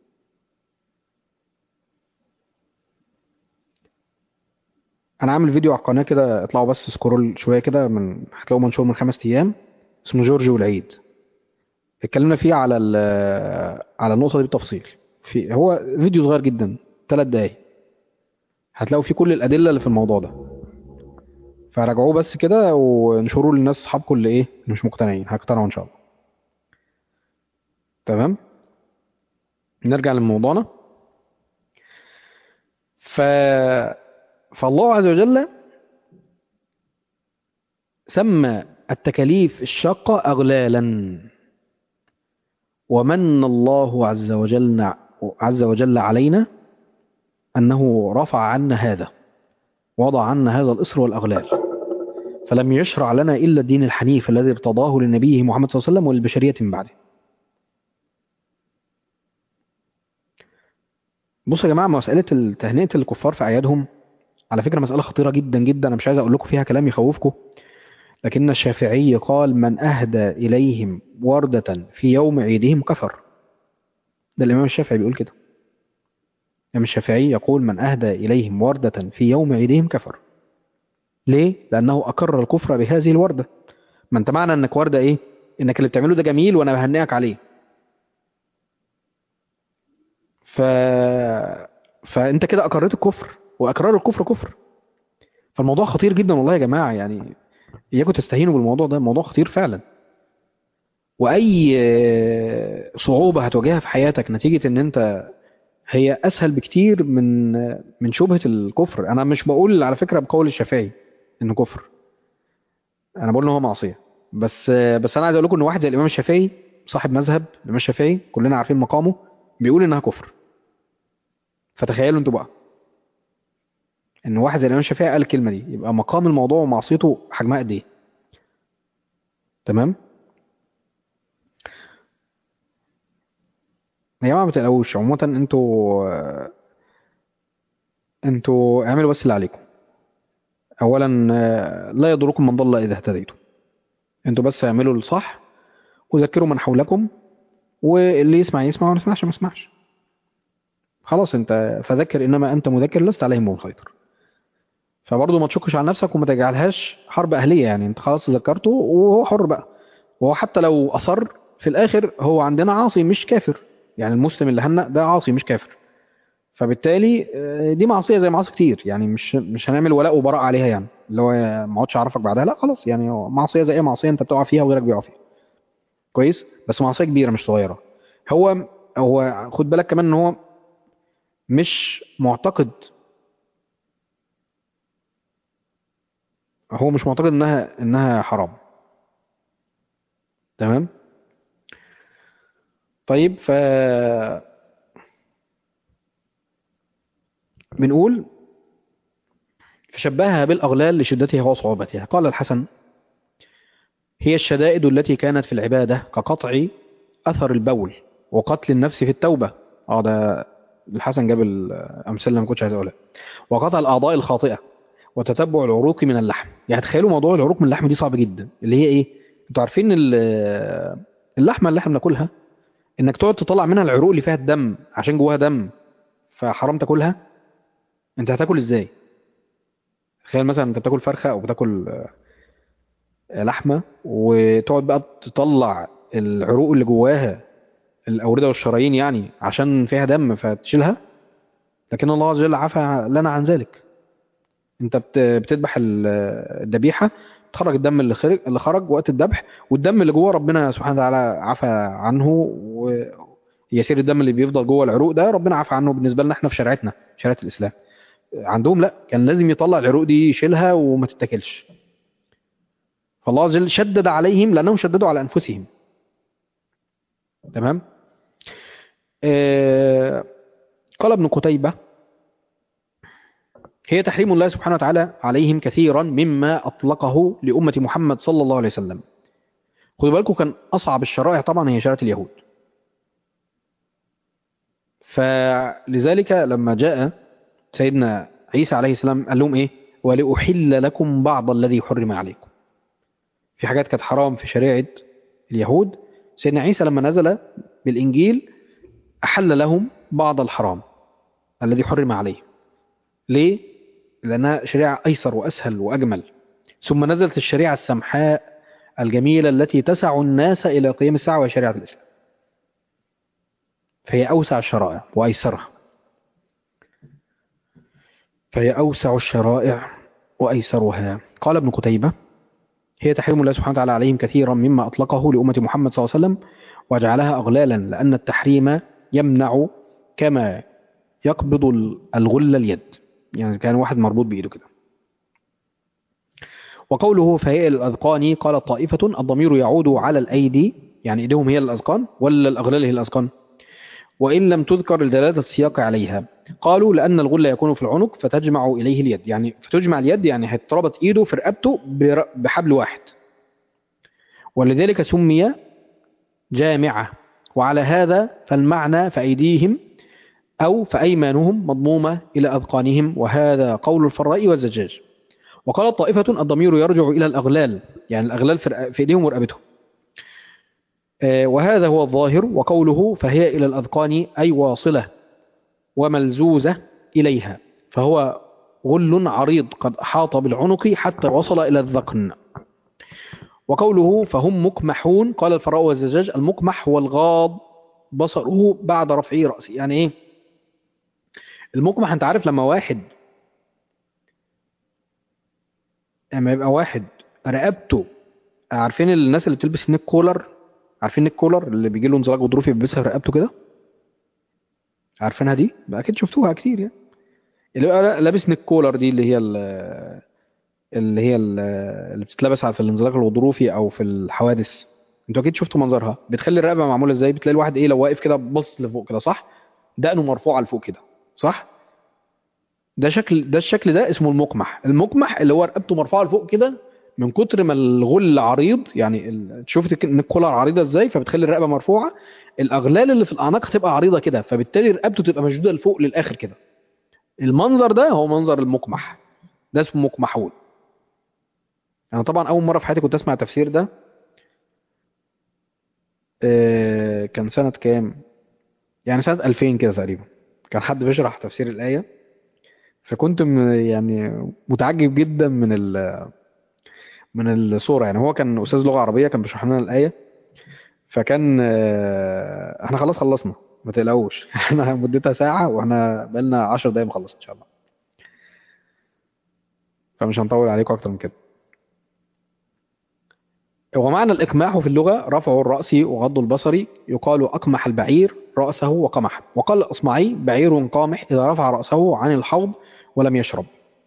أنا عامل فيديو على القناة كده اطلعوا بس سكرول شوية كده من هتلاقوه منشور من خمس أيام اسمه جورج والعيد اتكلمنا فيه على ال- على النقطة دي بالتفصيل في هو فيديو صغير جدا ثلاث دقايق هتلاقوا فيه كل الأدلة اللي في الموضوع ده فراجعوه بس كده وانشروه للناس أصحابكم اللي إيه اللي مش مقتنعين هيقتنعوا إن شاء الله تمام نرجع لموضوعنا ف فالله عز وجل سمى التكاليف الشاقة أغلالا ومن الله عز وجل عز وجل علينا أنه رفع عنا هذا وضع عنا هذا الإصر والأغلال فلم يشرع لنا إلا الدين الحنيف الذي ارتضاه لنبيه محمد صلى الله عليه وسلم وللبشرية من بعده بصوا يا جماعة مسألة تهنئة الكفار في أعيادهم على فكرة مسألة خطيرة جدا جدا أنا مش عايز أقول لكم فيها كلام يخوفكم لكن الشافعي قال من أهدى إليهم وردة في يوم عيدهم كفر ده الإمام الشافعي بيقول كده الإمام الشافعي يقول من أهدى إليهم وردة في يوم عيدهم كفر ليه؟ لأنه أقر الكفر بهذه الوردة ما أنت معنى أنك وردة إيه؟ إنك اللي بتعمله ده جميل وأنا بهنئك عليه ف... فأنت كده أقريت الكفر وأقرار الكفر كفر فالموضوع خطير جدا والله يا جماعة يعني إياكم تستهينوا بالموضوع ده الموضوع خطير فعلا وأي صعوبة هتواجهها في حياتك نتيجة إن أنت هي أسهل بكتير من من شبهة الكفر أنا مش بقول على فكرة بقول الشافعي إنه كفر أنا بقول إن هو معصية بس بس أنا عايز أقول لكم إن واحد زي الإمام الشافعي صاحب مذهب الإمام الشافعي كلنا عارفين مقامه بيقول إنها كفر فتخيلوا أنتوا بقى ان واحد زي الامام الشافعي قال الكلمه دي يبقى مقام الموضوع ومعصيته حجمها قد ايه تمام يا جماعه ما تقلقوش عموما انتوا انتوا اعملوا بس اللي عليكم اولا لا يضركم من ضل اذا اهتديتم انتوا بس اعملوا الصح وذكروا من حولكم واللي يسمع يسمع وما يسمعش ما يسمعش خلاص انت فذكر انما انت مذكر لست عليهم بمسيطر فبرضه ما تشكش على نفسك وما تجعلهاش حرب أهلية يعني انت خلاص ذكرته وهو حر بقى وهو حتى لو أصر في الآخر هو عندنا عاصي مش كافر يعني المسلم اللي هنأ ده عاصي مش كافر فبالتالي دي معصية زي معاصي كتير يعني مش مش هنعمل ولاء وبراء عليها يعني اللي هو ما اقعدش اعرفك بعدها لا خلاص يعني معصية زي اي معصية انت بتقع فيها وغيرك بيقع فيها كويس بس معصية كبيرة مش صغيرة هو هو خد بالك كمان ان هو مش معتقد هو مش معتقد انها انها حرام تمام طيب ف بنقول فشبهها بالأغلال لشدتها وصعوبتها قال الحسن هي الشدائد التي كانت في العبادة كقطع أثر البول وقتل النفس في التوبة اه ده الحسن جاب الأمثلة اللي ما كنتش عايز أقولها وقطع الأعضاء الخاطئة وتتبع العروق من اللحم يعني تخيلوا موضوع العروق من اللحم دي صعب جدا اللي هي ايه انتوا عارفين اللحمه اللي احنا بناكلها انك تقعد تطلع منها العروق اللي فيها الدم عشان جواها دم فحرام تاكلها انت هتاكل ازاي تخيل مثلا انت بتاكل فرخه او بتاكل لحمه وتقعد بقى تطلع العروق اللي جواها الاورده والشرايين يعني عشان فيها دم فتشيلها لكن الله عز وجل عفى لنا عن ذلك انت بتذبح الذبيحه تخرج الدم اللي خرج اللي خرج وقت الذبح والدم اللي جوه ربنا سبحانه وتعالى عفى عنه ويسير الدم اللي بيفضل جوه العروق ده ربنا عفى عنه بالنسبه لنا احنا في شريعتنا شريعه الاسلام عندهم لا كان لازم يطلع العروق دي يشيلها وما تتاكلش فالله عز وجل شدد عليهم لانهم شددوا على انفسهم تمام آه قال ابن قتيبه هي تحريم الله سبحانه وتعالى عليهم كثيرا مما أطلقه لأمة محمد صلى الله عليه وسلم خدوا بالكم كان أصعب الشرائع طبعا هي شريعة اليهود فلذلك لما جاء سيدنا عيسى عليه السلام قال لهم إيه ولأحل لكم بعض الذي حرم عليكم في حاجات كانت حرام في شريعة اليهود سيدنا عيسى لما نزل بالإنجيل أحل لهم بعض الحرام الذي حرم عليهم ليه؟ لأنها شريعة أيسر وأسهل وأجمل ثم نزلت الشريعة السمحاء الجميلة التي تسع الناس إلى قيام الساعة وهي شريعة الإسلام فهي أوسع الشرائع وأيسرها فهي أوسع الشرائع وأيسرها قال ابن قتيبة هي تحريم الله سبحانه وتعالى عليهم كثيرا مما أطلقه لأمة محمد صلى الله عليه وسلم وجعلها أغلالا لأن التحريم يمنع كما يقبض الغل اليد يعني كان واحد مربوط بإيده كده وقوله فهي الأذقان قال طائفة الضمير يعود على الأيدي يعني إيديهم هي الأذقان ولا الأغلال هي الأذقان وإن لم تذكر دلالة السياق عليها قالوا لأن الغل يكون في العنق فتجمع إليه اليد يعني فتجمع اليد يعني هتربط إيده في رقبته بر- بحبل واحد ولذلك سمي جامعة وعلى هذا فالمعنى فأيديهم أو فأيمانهم مضمومة إلى أذقانهم وهذا قول الفراء والزجاج وقال طائفة الضمير يرجع إلى الأغلال يعني الأغلال في رق- في إيديهم ورقبتهم آه، وهذا هو الظاهر وقوله فهي إلى الأذقان أي واصلة وملزوزة إليها فهو غل عريض قد أحاط بالعنق حتى وصل إلى الذقن وقوله فهم مكمحون قال الفراء والزجاج المكمح هو الغاض بصره بعد رفعه رأسه يعني إيه المكمح أنت عارف لما واحد لما يبقى واحد رقبته عارفين الناس اللي بتلبس نيك كولر عارفين نيك كولر اللي بيجي له انزلاق غضروفي بيلبسها في رقبته كده عارفينها دي بقى اكيد شفتوها كتير يعني اللي بقى لابس نيك كولر دي اللي هي ال- اللي هي ال- اللي بتتلبس في الانزلاق الغضروفي او في الحوادث انتوا اكيد شفتوا منظرها بتخلي الرقبه معموله ازاي بتلاقي الواحد ايه لو واقف كده بص لفوق كده صح دقنه مرفوعه لفوق كده صح ده شكل ده الشكل ده اسمه المقمح المقمح اللي هو رقبته مرفوعه لفوق كده من كتر ما الغل عريض يعني ال- شفت ان الكولر عريضه ازاي فبتخلي الرقبه مرفوعه الاغلال اللي في الاعناق هتبقى عريضه كده فبالتالي رقبته تبقى مشدوده لفوق للاخر كده المنظر ده هو منظر المقمح ده اسمه مقمحون انا طبعا اول مره في حياتي كنت اسمع التفسير ده آه، كان سنه كام يعني سنه 2000 كده تقريبا كان حد بيشرح تفسير الايه فكنت م- يعني متعجب جدا من ال من الصوره يعني هو كان استاذ لغه عربيه كان بيشرح لنا الايه فكان آه، احنا خلاص خلصنا ما تقلقوش احنا مدتها ساعه واحنا بقالنا 10 دقايق نخلص ان شاء الله فمش هنطول عليكم اكتر من كده ومعنى الإقماح في اللغة رفع الرأس وغض البصر يقال أقمح البعير رأسه وقمح وقال الأصمعي بعير قامح إذا رفع رأسه عن الحوض ولم يشرب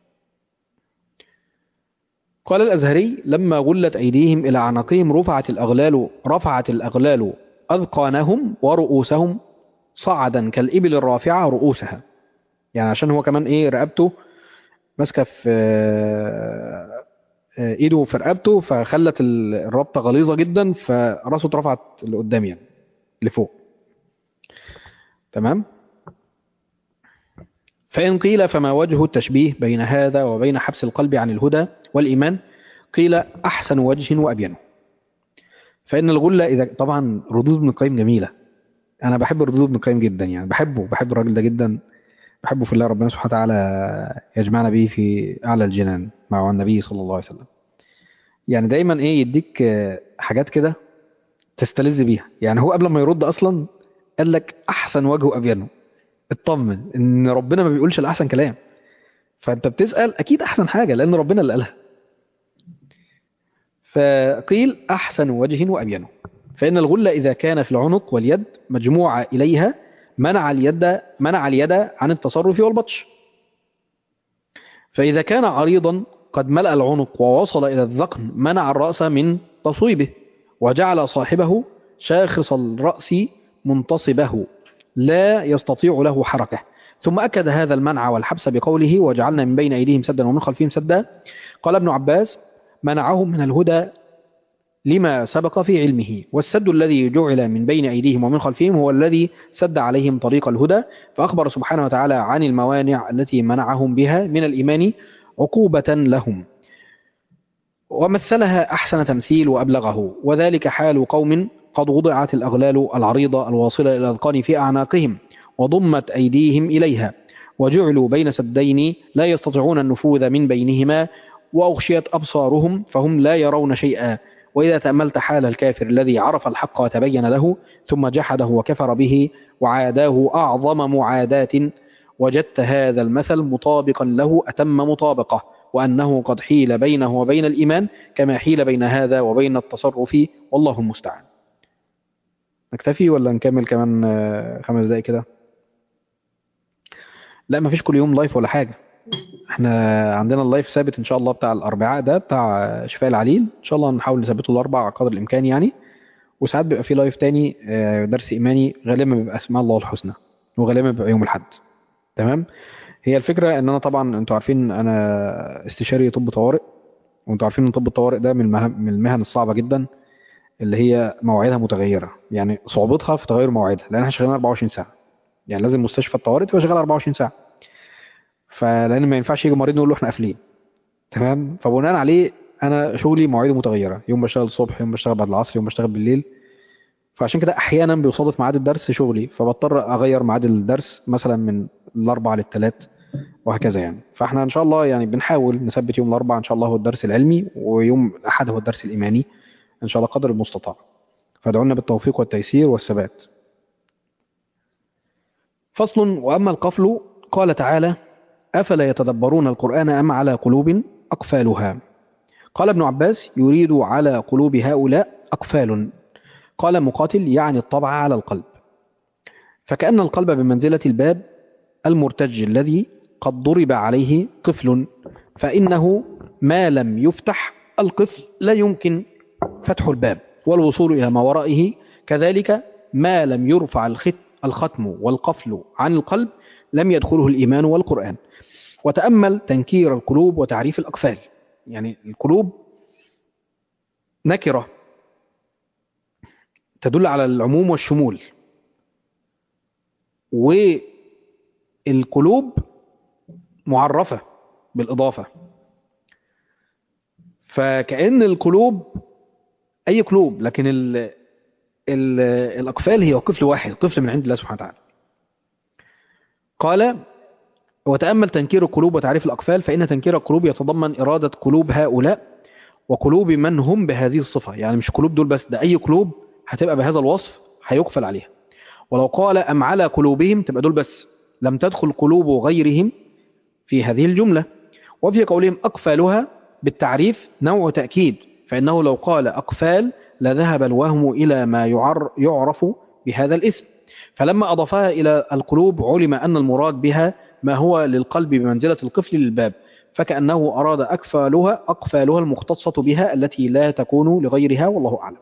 قال الأزهري لما غلت أيديهم إلى أعناقهم رفعت الأغلال رفعت الأغلال أذقانهم ورؤوسهم صعدا كالإبل الرافعة رؤوسها يعني عشان هو كمان إيه رقبته ماسكة في آه، آه، إيده في رقبته فخلت ال- الرابطة غليظة جدا فراسه اترفعت لقدام يعني لفوق تمام فإن قيل فما وجه التشبيه بين هذا وبين حبس القلب عن الهدى والإيمان قيل أحسن وجه وأبينه فإن الغلة إذا طبعا ردود ابن القيم جميلة أنا بحب ردود ابن القيم جدا يعني بحبه بحب الراجل ده جدا بحبه في الله ربنا سبحانه وتعالى يجمعنا به في أعلى الجنان مع النبي صلى الله عليه وسلم يعني دايما إيه يديك آه، حاجات كده تستلذ بيها يعني هو قبل ما يرد أصلا قال لك أحسن وجه وأبينه اطمن إن ربنا ما بيقولش الأحسن كلام فأنت بتسأل أكيد أحسن حاجة لأن ربنا اللي قالها فقيل أحسن وجه وأبينه فإن الغلة إذا كان في العنق واليد مجموعة إليها منع اليد منع اليد عن التصرف والبطش فإذا كان عريضا قد ملأ العنق ووصل إلى الذقن منع الرأس من تصويبه وجعل صاحبه شاخص الرأس منتصبه لا يستطيع له حركة ثم أكد هذا المنع والحبس بقوله وجعلنا من بين أيديهم سدا ومن خلفهم سدا قال ابن عباس منعهم من الهدى لما سبق في علمه والسد الذي جعل من بين أيديهم ومن خلفهم هو الذي سد عليهم طريق الهدى فأخبر سبحانه وتعالى عن الموانع التي منعهم بها من الإيمان عقوبة لهم ومثلها أحسن تمثيل وأبلغه وذلك حال قوم قد وضعت الأغلال العريضة الواصلة إلى الأذقان في أعناقهم وضمت أيديهم إليها وجعلوا بين سدين لا يستطيعون النفوذ من بينهما وأغشيت أبصارهم فهم لا يرون شيئا وإذا تأملت حال الكافر الذي عرف الحق وتبين له ثم جحده وكفر به وعاداه أعظم معاداة وجدت هذا المثل مطابقا له أتم مطابقة وأنه قد حيل بينه وبين الإيمان كما حيل بين هذا وبين التصرف والله المستعان نكتفي ولا نكمل كمان آه، خمس دقايق كده لا مفيش كل يوم لايف ولا حاجة احنا عندنا اللايف ثابت ان شاء الله بتاع الاربعاء ده بتاع شفاء العليل ان شاء الله نحاول نثبته الاربع قدر الامكان يعني وساعات بيبقى في لايف تاني آه، درس ايماني غالبا بيبقى اسماء الله الحسنى وغالبا بيبقى يوم الاحد تمام هي الفكره ان انا طبعا انتوا عارفين انا استشاري طب طوارئ وانتوا عارفين ان طب الطوارئ ده من المهن, من المهن الصعبه جدا اللي هي مواعيدها متغيره يعني صعوبتها في تغير مواعيدها لان احنا شغالين 24 ساعه يعني لازم مستشفى الطوارئ تبقى شغاله 24 ساعه فلان ما ينفعش يجي مريض نقول له احنا قافلين تمام فبناء عليه انا شغلي مواعيده متغيره يوم بشتغل الصبح يوم بشتغل بعد العصر يوم بشتغل بالليل فعشان كده احيانا بيصادف ميعاد الدرس شغلي فبضطر اغير ميعاد الدرس مثلا من الاربع للثلاث وهكذا يعني فاحنا ان شاء الله يعني بنحاول نثبت يوم الاربعاء ان شاء الله هو الدرس العلمي ويوم الاحد هو الدرس الايماني ان شاء الله قدر المستطاع فادعوا لنا بالتوفيق والتيسير والثبات فصل واما القفل قال تعالى افلا يتدبرون القران ام على قلوب اقفالها قال ابن عباس يريد على قلوب هؤلاء اقفال قال مقاتل يعني الطبع على القلب فكأن القلب بمنزلة الباب المرتج الذي قد ضرب عليه قفل فإنه ما لم يفتح القفل لا يمكن فتح الباب والوصول إلى ما ورائه كذلك ما لم يرفع الخت الختم والقفل عن القلب لم يدخله الإيمان والقرآن وتأمل تنكير القلوب وتعريف الأقفال يعني القلوب نكرة تدل على العموم والشمول والقلوب معرفة بالإضافة فكأن القلوب أي قلوب لكن ال ال الأقفال هي قفل واحد قفل من عند الله سبحانه وتعالى قال وتأمل تنكير القلوب وتعريف الأقفال فإن تنكير القلوب يتضمن إرادة قلوب هؤلاء وقلوب من هم بهذه الصفة يعني مش قلوب دول بس ده أي قلوب هتبقى بهذا الوصف هيقفل عليها ولو قال أم على قلوبهم تبقى دول بس لم تدخل قلوب غيرهم في هذه الجملة وفي قولهم أقفالها بالتعريف نوع تأكيد فإنه لو قال أقفال لذهب الوهم إلى ما يعر يعرف بهذا الاسم فلما أضافها إلى القلوب علم أن المراد بها ما هو للقلب بمنزلة القفل للباب فكأنه أراد أقفالها أقفالها المختصة بها التي لا تكون لغيرها والله أعلم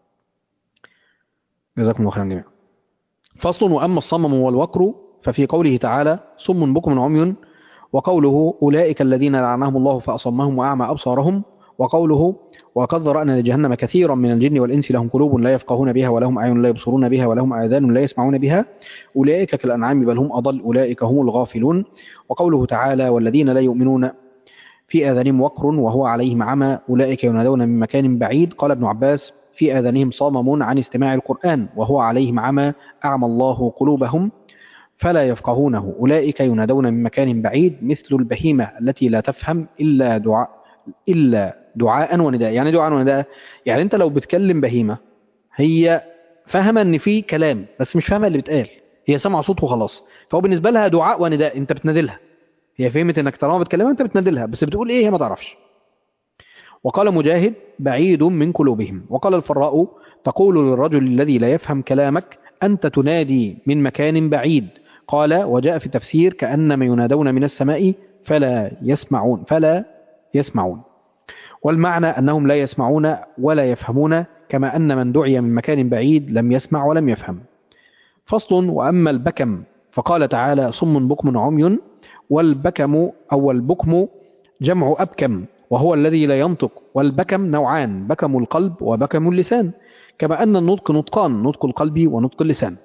جزاكم الله خيرا جميعا فصل وأما الصمم والوقر ففي قوله تعالى صم بكم عمي وقوله أولئك الذين لعنهم الله فأصمهم وأعمى أبصارهم وقوله وقد ذرأنا لجهنم كثيرا من الجن والإنس لهم قلوب لا يفقهون بها ولهم أعين لا يبصرون بها ولهم آذان لا يسمعون بها أولئك كالأنعام بل هم أضل أولئك هم الغافلون وقوله تعالى والذين لا يؤمنون في آذانهم وقر وهو عليهم عمى أولئك ينادون من مكان بعيد قال ابن عباس في آذانهم صامم عن استماع القرآن وهو عليهم عمى أعمى الله قلوبهم فلا يفقهونه أولئك ينادون من مكان بعيد مثل البهيمة التي لا تفهم إلا دعاء إلا دعاء ونداء يعني دعاء ونداء يعني أنت لو بتكلم بهيمة هي فاهمة إن في كلام بس مش فاهمة اللي بتقال هي سمع صوت وخلاص فهو بالنسبة لها دعاء ونداء أنت بتنادلها هي فهمت إنك طالما بتكلمها أنت بتنادلها بس بتقول إيه هي ما تعرفش وقال مجاهد بعيد من قلوبهم وقال الفراء تقول للرجل الذي لا يفهم كلامك أنت تنادي من مكان بعيد قال وجاء في تفسير كأنما ينادون من السماء فلا يسمعون فلا يسمعون والمعنى أنهم لا يسمعون ولا يفهمون كما أن من دعي من مكان بعيد لم يسمع ولم يفهم فصل وأما البكم فقال تعالى صم بكم عمي والبكم أو البكم جمع أبكم وهو الذي لا ينطق والبكم نوعان بكم القلب وبكم اللسان كما أن النطق نطقان نطق القلب ونطق اللسان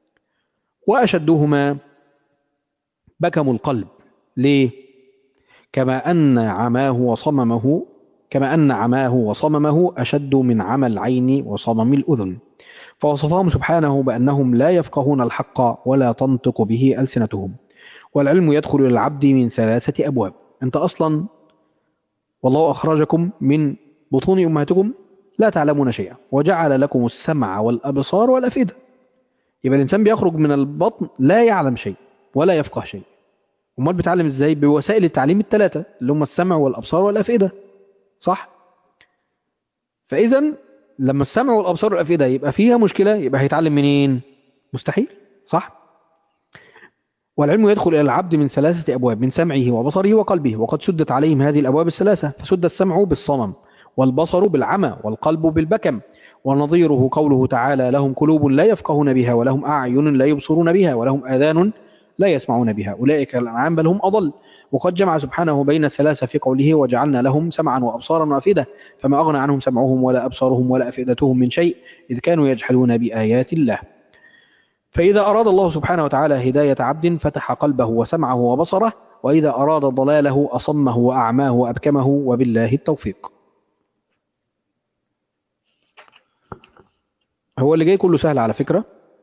وأشدهما بكم القلب ليه؟ كما أن عماه وصممه كما أن عماه وصممه أشد من عمى العين وصمم الأذن فوصفهم سبحانه بأنهم لا يفقهون الحق ولا تنطق به ألسنتهم والعلم يدخل إلى العبد من ثلاثة أبواب أنت أصلا والله أخرجكم من بطون أمهاتكم لا تعلمون شيئا وجعل لكم السمع والأبصار والأفئدة يبقى الإنسان بيخرج من البطن لا يعلم شيء ولا يفقه شيء امال بيتعلم ازاي بوسائل التعليم الثلاثة اللي هم السمع والأبصار والأفئدة صح فإذا لما السمع والأبصار والأفئدة يبقى فيها مشكلة يبقى هيتعلم منين مستحيل صح والعلم يدخل إلى العبد من ثلاثة أبواب من سمعه وبصره وقلبه وقد سدت عليهم هذه الأبواب الثلاثة فسد السمع بالصمم والبصر بالعمى والقلب بالبكم ونظيره قوله تعالى لهم قلوب لا يفقهون بها ولهم أعين لا يبصرون بها ولهم آذان لا يسمعون بها أولئك الأنعام بل هم أضل وقد جمع سبحانه بين الثلاثة في قوله وجعلنا لهم سمعا وأبصارا وأفئدة فما أغنى عنهم سمعهم ولا أبصارهم ولا أفئدتهم من شيء إذ كانوا يجحدون بآيات الله فإذا أراد الله سبحانه وتعالى هداية عبد فتح قلبه وسمعه وبصره وإذا أراد ضلاله أصمه وأعماه وأبكمه وبالله التوفيق هو اللي جاي كله سهل على فكرة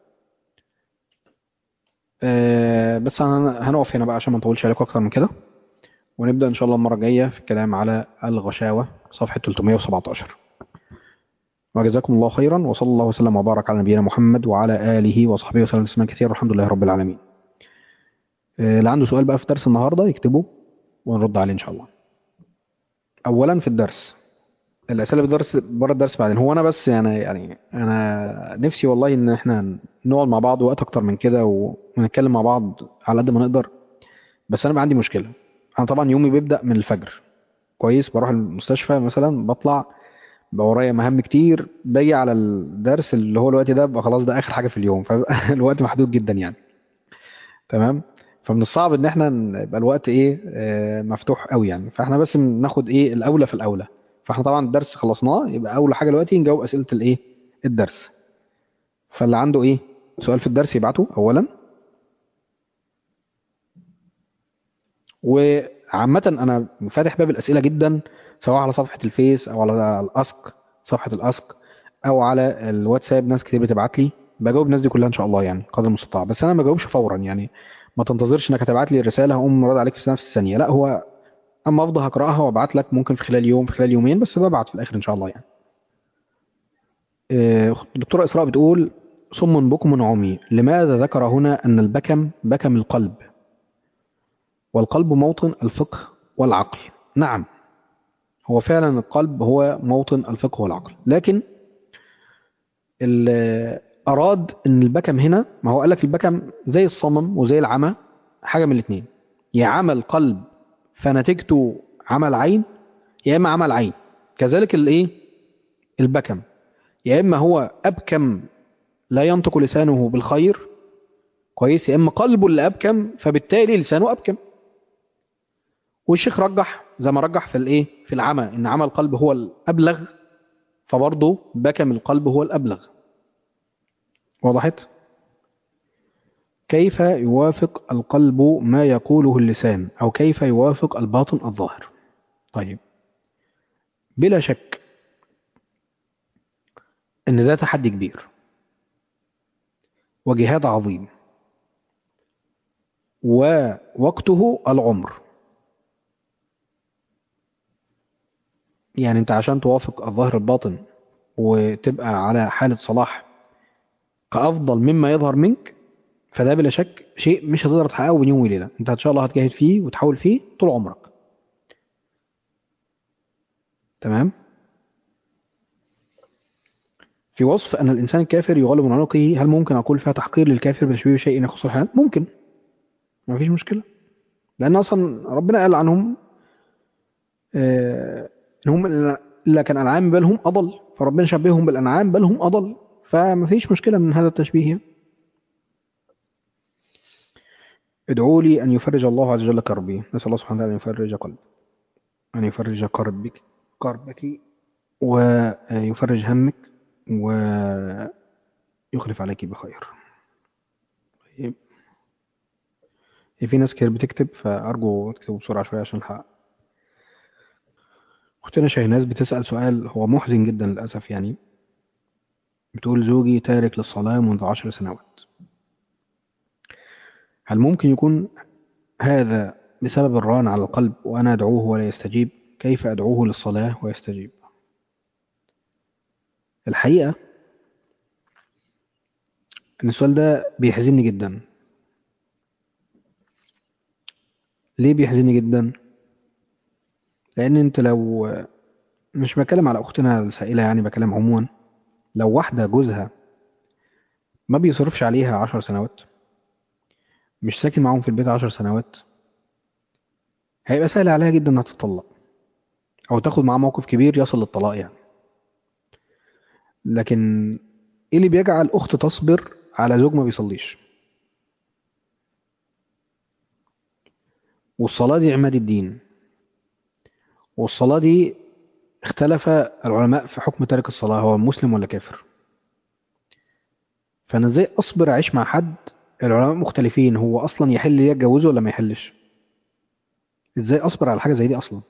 آه، بس هن- هنقف هنا بقى عشان ما نطولش عليكم أكتر من كده ونبدأ إن شاء الله المرة الجاية في الكلام على الغشاوة صفحة 317 وجزاكم الله خيرا وصلى الله وسلم وبارك على نبينا محمد وعلى آله وصحبه وسلم تسليما كثيرا والحمد لله رب العالمين آه، اللي عنده سؤال بقى في درس النهاردة يكتبه ونرد عليه إن شاء الله أولا في الدرس الأسئلة بالدرس بره الدرس بعدين هو أنا بس يعني يعني أنا نفسي والله إن إحنا نقعد مع بعض وقت أكتر من كده و- ونتكلم مع بعض على قد ما نقدر بس أنا بقى عندي مشكلة أنا طبعا يومي بيبدأ من الفجر كويس بروح المستشفى مثلا بطلع بقى ورايا مهام كتير باجي على الدرس اللي هو الوقت ده بقى خلاص ده آخر حاجة في اليوم فبقى الوقت محدود جدا يعني تمام فمن الصعب ان احنا ن- يبقى الوقت ايه آه، مفتوح قوي يعني فاحنا بس ناخد ايه الاولى في الاولى فاحنا طبعا الدرس خلصناه يبقى اول حاجه دلوقتي نجاوب اسئله الايه الدرس فاللي عنده ايه سؤال في الدرس يبعته اولا وعامه انا فاتح باب الاسئله جدا سواء على صفحه الفيس او على الاسك صفحه الاسك او على الواتساب ناس كتير بتبعت لي بجاوب الناس دي كلها ان شاء الله يعني قدر المستطاع بس انا ما بجاوبش فورا يعني ما تنتظرش انك هتبعت لي الرساله هقوم رد عليك في نفس الثانيه لا هو اما افضل هقراها وابعت لك ممكن في خلال يوم في خلال يومين بس ببعت في الاخر ان شاء الله يعني آه، الدكتوره اسراء بتقول صم بكم عمي لماذا ذكر هنا ان البكم بكم القلب والقلب موطن الفقه والعقل نعم هو فعلا القلب هو موطن الفقه والعقل لكن ال- أراد إن البكم هنا ما هو قال لك البكم زي الصمم وزي العمى حاجة من الاثنين يا عمل قلب فنتيجته عمل عين يا إما عمل عين كذلك الإيه البكم يا إما هو أبكم لا ينطق لسانه بالخير كويس يا إما قلبه اللي أبكم فبالتالي لسانه أبكم والشيخ رجح زي ما رجح في الإيه في العمى إن عمل القلب هو الأبلغ فبرضه بكم القلب هو الأبلغ وضحت؟ كيف يوافق القلب ما يقوله اللسان أو كيف يوافق الباطن الظاهر طيب بلا شك إن ده تحدي كبير وجهاد عظيم ووقته العمر يعني انت عشان توافق الظاهر الباطن وتبقى على حالة صلاح كأفضل مما يظهر منك فده بلا شك شيء مش هتقدر تحققه بين يوم وليلة انت ان شاء الله هتجاهد فيه وتحاول فيه طول عمرك تمام في وصف أن الإنسان الكافر يغلب من عنقه هل ممكن أقول فيها تحقير للكافر بتشبيه شيء يخص الحياة ممكن ما فيش مشكلة لأن أصلا ربنا قال عنهم آه، إن هم إلا كان أنعام بل هم أضل فربنا شبههم بالأنعام بل هم أضل فما فيش مشكلة من هذا التشبيه يعني. ادعوا لي أن يفرج الله عز وجل كربي نسأل الله سبحانه وتعالى أن يفرج قلبي أن يفرج كربك كربك ويفرج همك ويخلف عليك بخير طيب في ناس كتير بتكتب فأرجو اكتبوا بسرعة شوية عشان نحقق أختنا شاهناز بتسأل سؤال هو محزن جدا للأسف يعني بتقول زوجي تارك للصلاة منذ عشر سنوات هل ممكن يكون هذا بسبب الران على القلب وأنا أدعوه ولا يستجيب كيف أدعوه للصلاة ويستجيب الحقيقة أن السؤال ده بيحزنني جدا ليه بيحزنني جدا لأن أنت لو مش بتكلم على أختنا السائلة يعني بكلم عموما لو واحدة جوزها ما بيصرفش عليها عشر سنوات مش ساكن معاهم في البيت عشر سنوات هيبقى سهل عليها جدا انها تتطلق او تاخد معاه موقف كبير يصل للطلاق يعني لكن ايه اللي بيجعل اخت تصبر على زوج ما بيصليش والصلاة دي عماد الدين والصلاة دي اختلف العلماء في حكم تارك الصلاة هو مسلم ولا كافر فانا ازاي اصبر اعيش مع حد العلماء مختلفين هو اصلا يحل لي اتجوزه ولا ما يحلش ازاي اصبر على حاجة زي دي اصلا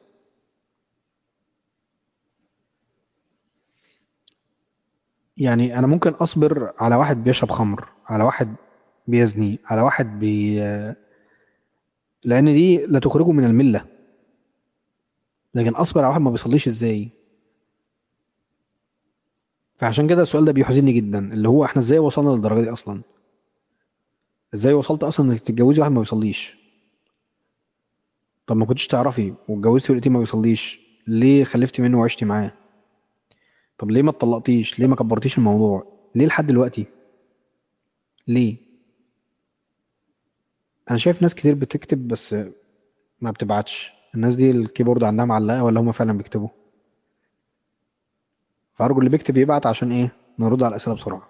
يعني انا ممكن اصبر على واحد بيشرب خمر على واحد بيزني على واحد بي لان دي لا تخرجه من الملة لكن اصبر على واحد ما بيصليش ازاي فعشان كده السؤال ده بيحزنني جدا اللي هو احنا ازاي وصلنا للدرجة دي اصلا ازاي وصلت اصلا انك تتجوزي واحد ما بيصليش طب ما كنتش تعرفي واتجوزتي ولقيتيه ما بيصليش ليه خلفتي منه وعشتي معاه طب ليه ما اتطلقتيش ليه ما كبرتيش الموضوع ليه لحد دلوقتي ليه انا شايف ناس كتير بتكتب بس ما بتبعتش الناس دي الكيبورد عندها معلقة ولا هم فعلا بيكتبوا فأرجو اللي بيكتب يبعت عشان ايه نرد على الأسئلة بسرعة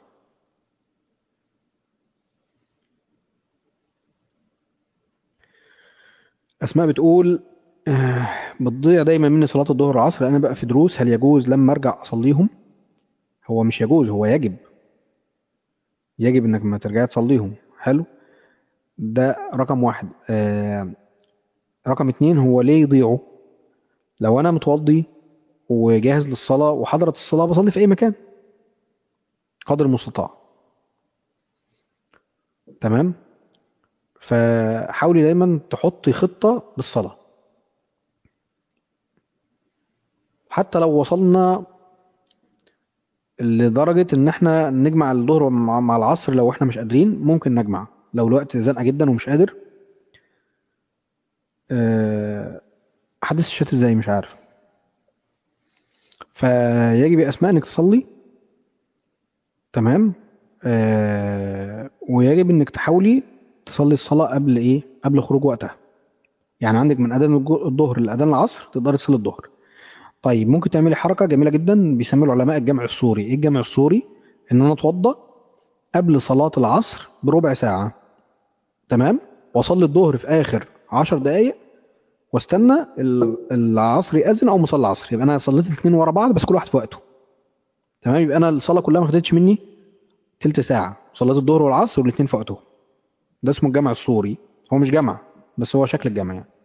أسماء بتقول آه، بتضيع دايما مني صلاة الظهر والعصر أنا بقى في دروس هل يجوز لما أرجع أصليهم هو مش يجوز هو يجب يجب إنك ما ترجعي تصليهم حلو ده رقم واحد آه، رقم اتنين هو ليه يضيعوا لو أنا متوضي وجاهز للصلاة وحضرت الصلاة بصلي في أي مكان قدر المستطاع تمام فحاولي دايما تحطي خطة للصلاة حتى لو وصلنا لدرجة إن إحنا نجمع الظهر مع مع العصر لو إحنا مش قادرين ممكن نجمع لو الوقت زنقة جدا ومش قادر آه، أحدث الشات إزاي مش عارف فيجب يا أسماء إنك تصلي تمام آه، ويجب إنك تحاولي تصلي الصلاة قبل إيه قبل خروج وقتها يعني عندك من أذان الجو- الظهر لأذان العصر تقدري تصلي الظهر طيب ممكن تعملي حركة جميلة جدا بيسموها العلماء الجمع السوري ايه الجمع السوري ان انا اتوضى قبل صلاة العصر بربع ساعة تمام واصلي الظهر في اخر عشر دقايق واستنى ال- العصر يأذن او مصلي العصر يبقى انا صليت الاثنين ورا بعض بس كل واحد في وقته تمام يبقى انا الصلاة كلها ما خدتش مني تلت ساعة صليت الظهر والعصر والاثنين في وقته ده اسمه الجمع السوري هو مش جمع بس هو شكل الجمع يعني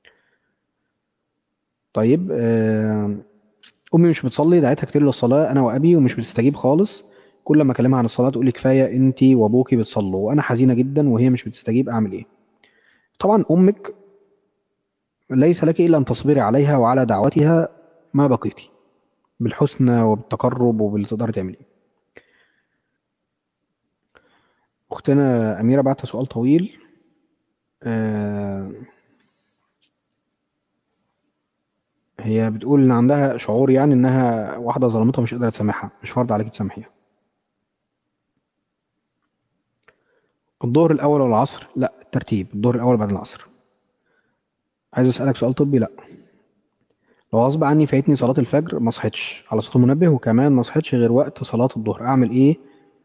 طيب آه، امي مش بتصلي دعيتها كتير للصلاه انا وابي ومش بتستجيب خالص كل ما اكلمها عن الصلاه تقول لي كفايه انتي وابوكي بتصلوا وانا حزينه جدا وهي مش بتستجيب اعمل ايه طبعا امك ليس لك الا ان تصبري عليها وعلى دعوتها ما بقيتي بالحسنى وبالتقرب وباللي تقدري تعمليه اختنا اميره بعتها سؤال طويل آه، هي بتقول ان عندها شعور يعني انها واحده ظلمتها مش قادره تسامحها مش فرض عليك تسامحيها الظهر الاول ولا العصر لا الترتيب الظهر الاول بعد العصر عايز اسالك سؤال طبي لا لو غصب عني فايتني صلاه الفجر ما صحيتش على صوت المنبه وكمان ما صحيتش غير وقت صلاه الظهر اعمل ايه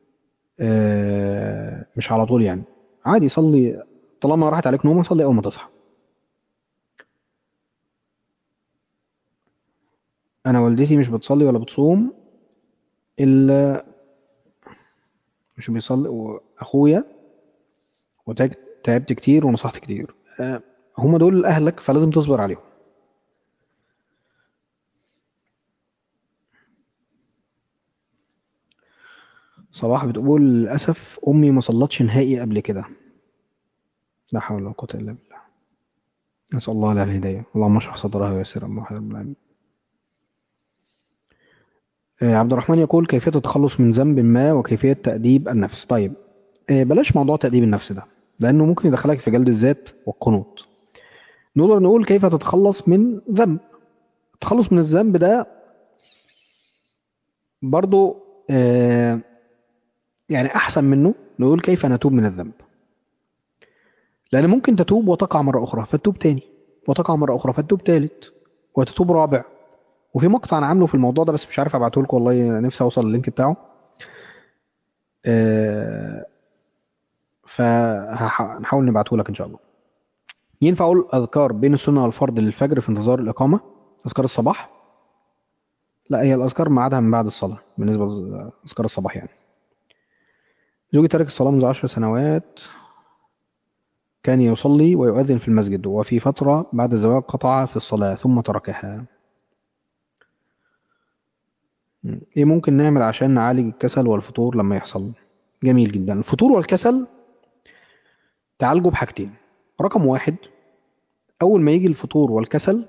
آه مش على طول يعني عادي صلي طالما راحت عليك نوم صلي اول ما تصحى انا والدتي مش بتصلي ولا بتصوم الا مش بيصلي واخويا وتعبت تعبت كتير ونصحت كتير آه، هما دول اهلك فلازم تصبر عليهم صباح بتقول للاسف امي ما صلتش نهائي قبل كده لا حول ولا قوه الا بالله نسال الله لها الهدايه اللهم اشرح صدرها ويسر امرها يا رب العالمين آه، عبد الرحمن يقول كيفيه التخلص من ذنب ما وكيفيه تاديب النفس طيب آه، بلاش موضوع تاديب النفس ده لانه ممكن يدخلك في جلد الذات والقنوط نقدر نقول كيف تتخلص من ذنب التخلص من الذنب ده برضو آه، يعني أحسن منه نقول كيف نتوب من الذنب لأن ممكن تتوب وتقع مرة أخرى فتتوب تاني وتقع مرة أخرى فتتوب تالت وتتوب رابع وفي مقطع أنا عامله في الموضوع ده بس مش عارف أبعته لكم والله نفسي أوصل اللينك بتاعه آه، فهنحاول نبعته لك إن شاء الله ينفع أقول أذكار بين السنة والفرض للفجر في انتظار الإقامة أذكار الصباح لا هي الأذكار ميعادها من بعد الصلاة بالنسبة لأذكار الصباح يعني زوجي ترك الصلاة منذ عشر سنوات كان يصلي ويؤذن في المسجد وفي فترة بعد الزواج قطع في الصلاة ثم تركها م. ايه ممكن نعمل عشان نعالج الكسل والفتور لما يحصل جميل جدا الفتور والكسل تعالجوا بحاجتين رقم واحد أول ما يجي الفتور والكسل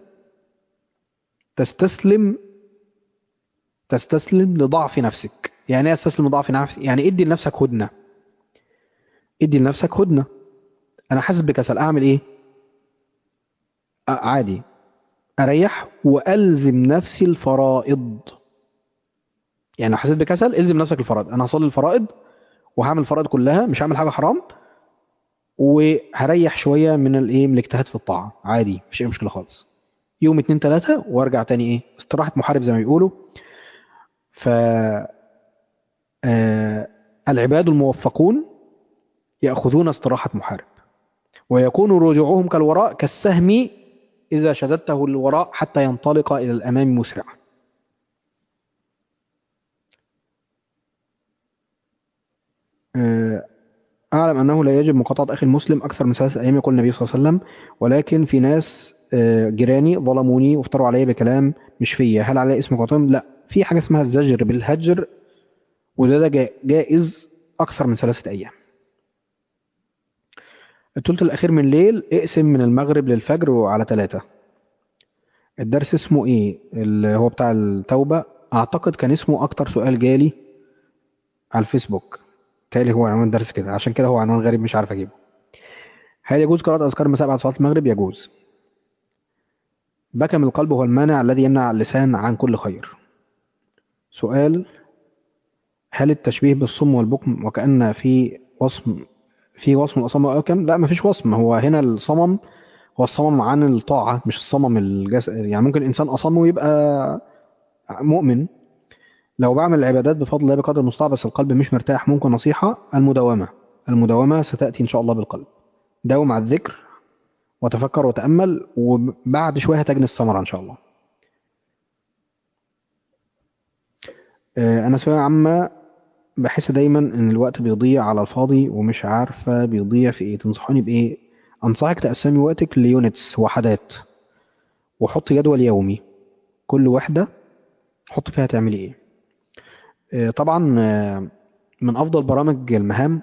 تستسلم تستسلم لضعف نفسك يعني ايه استسلم لضعف نفسي يعني ادي لنفسك هدنة ادي لنفسك هدنة انا حاسس بكسل اعمل ايه أ- عادي اريح والزم نفسي الفرائض يعني لو حسيت بكسل الزم نفسك الفرائض انا هصلي الفرائض وهعمل الفرائض كلها مش هعمل حاجه حرام وهريح شويه من الايه من الاجتهاد في الطاعه عادي مفيش اي مشكله خالص يوم اتنين تلاته وارجع تاني ايه استراحه محارب زي ما بيقولوا ف آه، العباد الموفقون يأخذون استراحة محارب ويكون رجوعهم كالوراء كالسهم إذا شددته الوراء حتى ينطلق إلى الأمام مسرعا آه، أعلم أنه لا يجب مقاطعة أخي المسلم أكثر من ثلاثة أيام يقول النبي صلى الله عليه وسلم ولكن في ناس آه، جيراني ظلموني وافتروا علي بكلام مش فيا هل علي اسم مقاطعهم؟ لا في حاجة اسمها الزجر بالهجر وده ده جا- جائز أكثر من ثلاثة أيام الثلث الأخير من الليل اقسم من المغرب للفجر وعلى ثلاثة الدرس اسمه إيه؟ اللي هو بتاع التوبة أعتقد كان اسمه أكتر سؤال جالي على الفيسبوك تالي هو عنوان درس كده عشان كده هو عنوان غريب مش عارف أجيبه هل يجوز قراءة أذكار المساء بعد صلاة المغرب؟ يجوز بكم القلب هو المانع الذي يمنع اللسان عن كل خير سؤال هل التشبيه بالصم والبكم وكأن في وصم في وصم الأصم والأكم لا مفيش وصم هو هنا الصمم هو الصمم عن الطاعة مش الصمم الجسد يعني ممكن إنسان أصم ويبقى مؤمن لو بعمل العبادات بفضل الله بقدر المستطاع بس القلب مش مرتاح ممكن نصيحة المداومة المداومة ستأتي إن شاء الله بالقلب داوم على الذكر وتفكر وتأمل وبعد شوية هتجني الثمرة إن شاء الله آه، أنا ثانوية عامة بحس دايما إن الوقت بيضيع على الفاضي ومش عارفة بيضيع في إيه تنصحوني بإيه أنصحك تقسمي وقتك ليونتس وحدات وحط جدول يومي كل وحدة حط فيها تعملي إيه آه، طبعا آه، من أفضل برامج المهام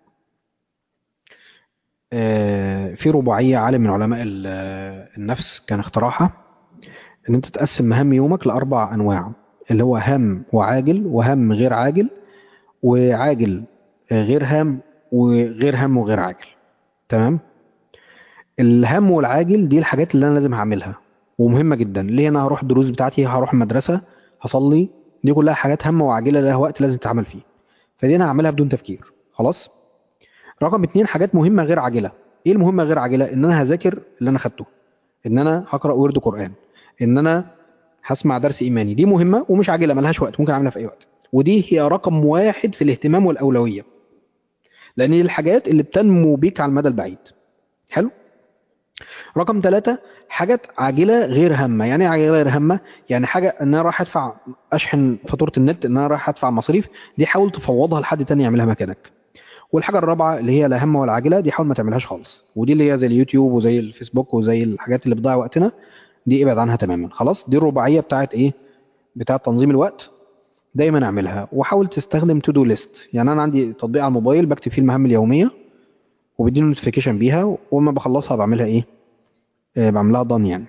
آه، في رباعية عالم من علماء ال- آه، النفس كان اختراعها ان انت تقسم مهام يومك لاربع انواع اللي هو هام وعاجل وهم غير عاجل وعاجل آه، غير هام وغير هم وغير عاجل تمام الهم والعاجل دي الحاجات اللي انا لازم هعملها ومهمة جدا ليه انا هروح الدروس بتاعتي هروح المدرسة هصلي دي كلها حاجات هامة وعاجلة لها وقت لازم تتعمل فيه فدي انا هعملها بدون تفكير خلاص رقم اتنين حاجات مهمة غير عاجلة ايه المهمة غير عاجلة ان انا هذاكر اللي انا خدته ان انا هقرأ ورد قرآن ان انا هسمع درس ايماني دي مهمة ومش عاجلة ملهاش وقت ممكن اعملها في اي وقت ودي هي رقم واحد في الاهتمام والأولوية لان دي الحاجات اللي بتنمو بيك على المدى البعيد حلو رقم ثلاثة حاجات عاجلة غير هامة يعني ايه عاجلة غير هامة يعني حاجة ان انا رايح ادفع اشحن فاتورة النت ان انا رايح ادفع مصاريف دي حاول تفوضها لحد تاني يعملها مكانك والحاجة الرابعة اللي هي لا هامة ولا عاجلة دي حاول ما تعملهاش خالص ودي اللي هي زي اليوتيوب وزي الفيسبوك وزي الحاجات اللي بتضيع وقتنا دي ابعد عنها تماما خلاص دي الرباعية بتاعت ايه بتاعت تنظيم الوقت دايما اعملها وحاول تستخدم تو دو ليست يعني انا عندي تطبيق على الموبايل بكتب فيه المهام اليومية وبيديني نوتيفيكيشن بيها وما بخلصها بعملها ايه آه، بعملها ضن يعني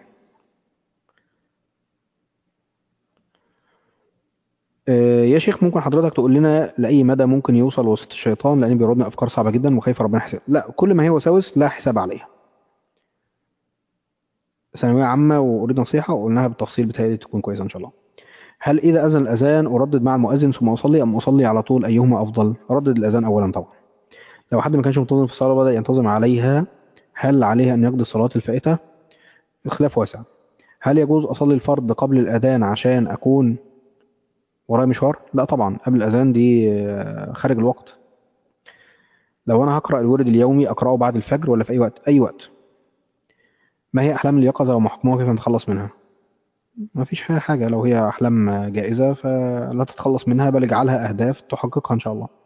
آه، يا شيخ ممكن حضرتك تقول لنا لأي مدى ممكن يوصل وسط الشيطان لأن بيردنا أفكار صعبة جدا وخايف ربنا يحسب لا كل ما هي وساوس لا حساب عليها ثانوية عامة وأريد نصيحة وقلناها بالتفصيل بتهيألي تكون كويسة إن شاء الله هل إذا أذن الأذان أردد مع المؤذن ثم أصلي أم أصلي على طول أيهما أفضل؟ أردد الأذان أولا طبعا لو حد ما كانش منتظم في الصلاة وبدأ ينتظم عليها هل عليه أن يقضي الصلاة الفائتة خلاف واسع هل يجوز أصلي الفرض قبل الأذان عشان أكون ورايا مشوار لا طبعا قبل الأذان دي آه، خارج الوقت لو أنا هقرأ الورد اليومي أقرأه بعد الفجر ولا في أي وقت أي وقت ما هي أحلام اليقظة ومحكمها كيف نتخلص منها ما فيش فيها حاجة لو هي أحلام جائزة فلا تتخلص منها بل اجعلها أهداف تحققها إن شاء الله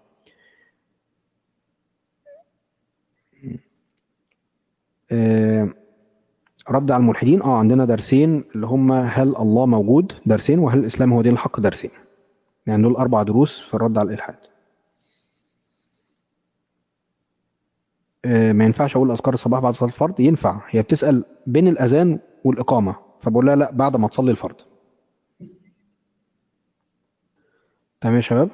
آه، رد على الملحدين اه عندنا درسين اللي هم هل الله موجود درسين وهل الإسلام هو دين الحق درسين يعني دول أربع دروس في الرد على الإلحاد آه، ما ينفعش أقول أذكار الصباح بعد صلاة الفرض ينفع هي بتسأل بين الأذان والإقامة فبقول لها لا بعد ما تصلي الفرض تمام يا شباب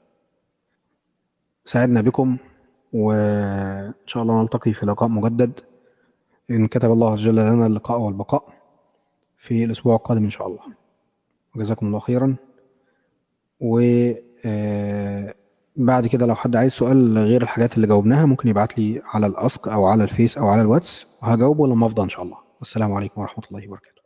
سعدنا بكم وإن شاء الله نلتقي في لقاء مجدد إن كتب الله عز وجل لنا اللقاء والبقاء في الأسبوع القادم إن شاء الله وجزاكم الله خيرا و آه، بعد كده لو حد عايز سؤال غير الحاجات اللي جاوبناها ممكن يبعت لي على الأسق أو على الفيس أو على الواتس وهجاوبه لما أفضى إن شاء الله والسلام عليكم ورحمة الله وبركاته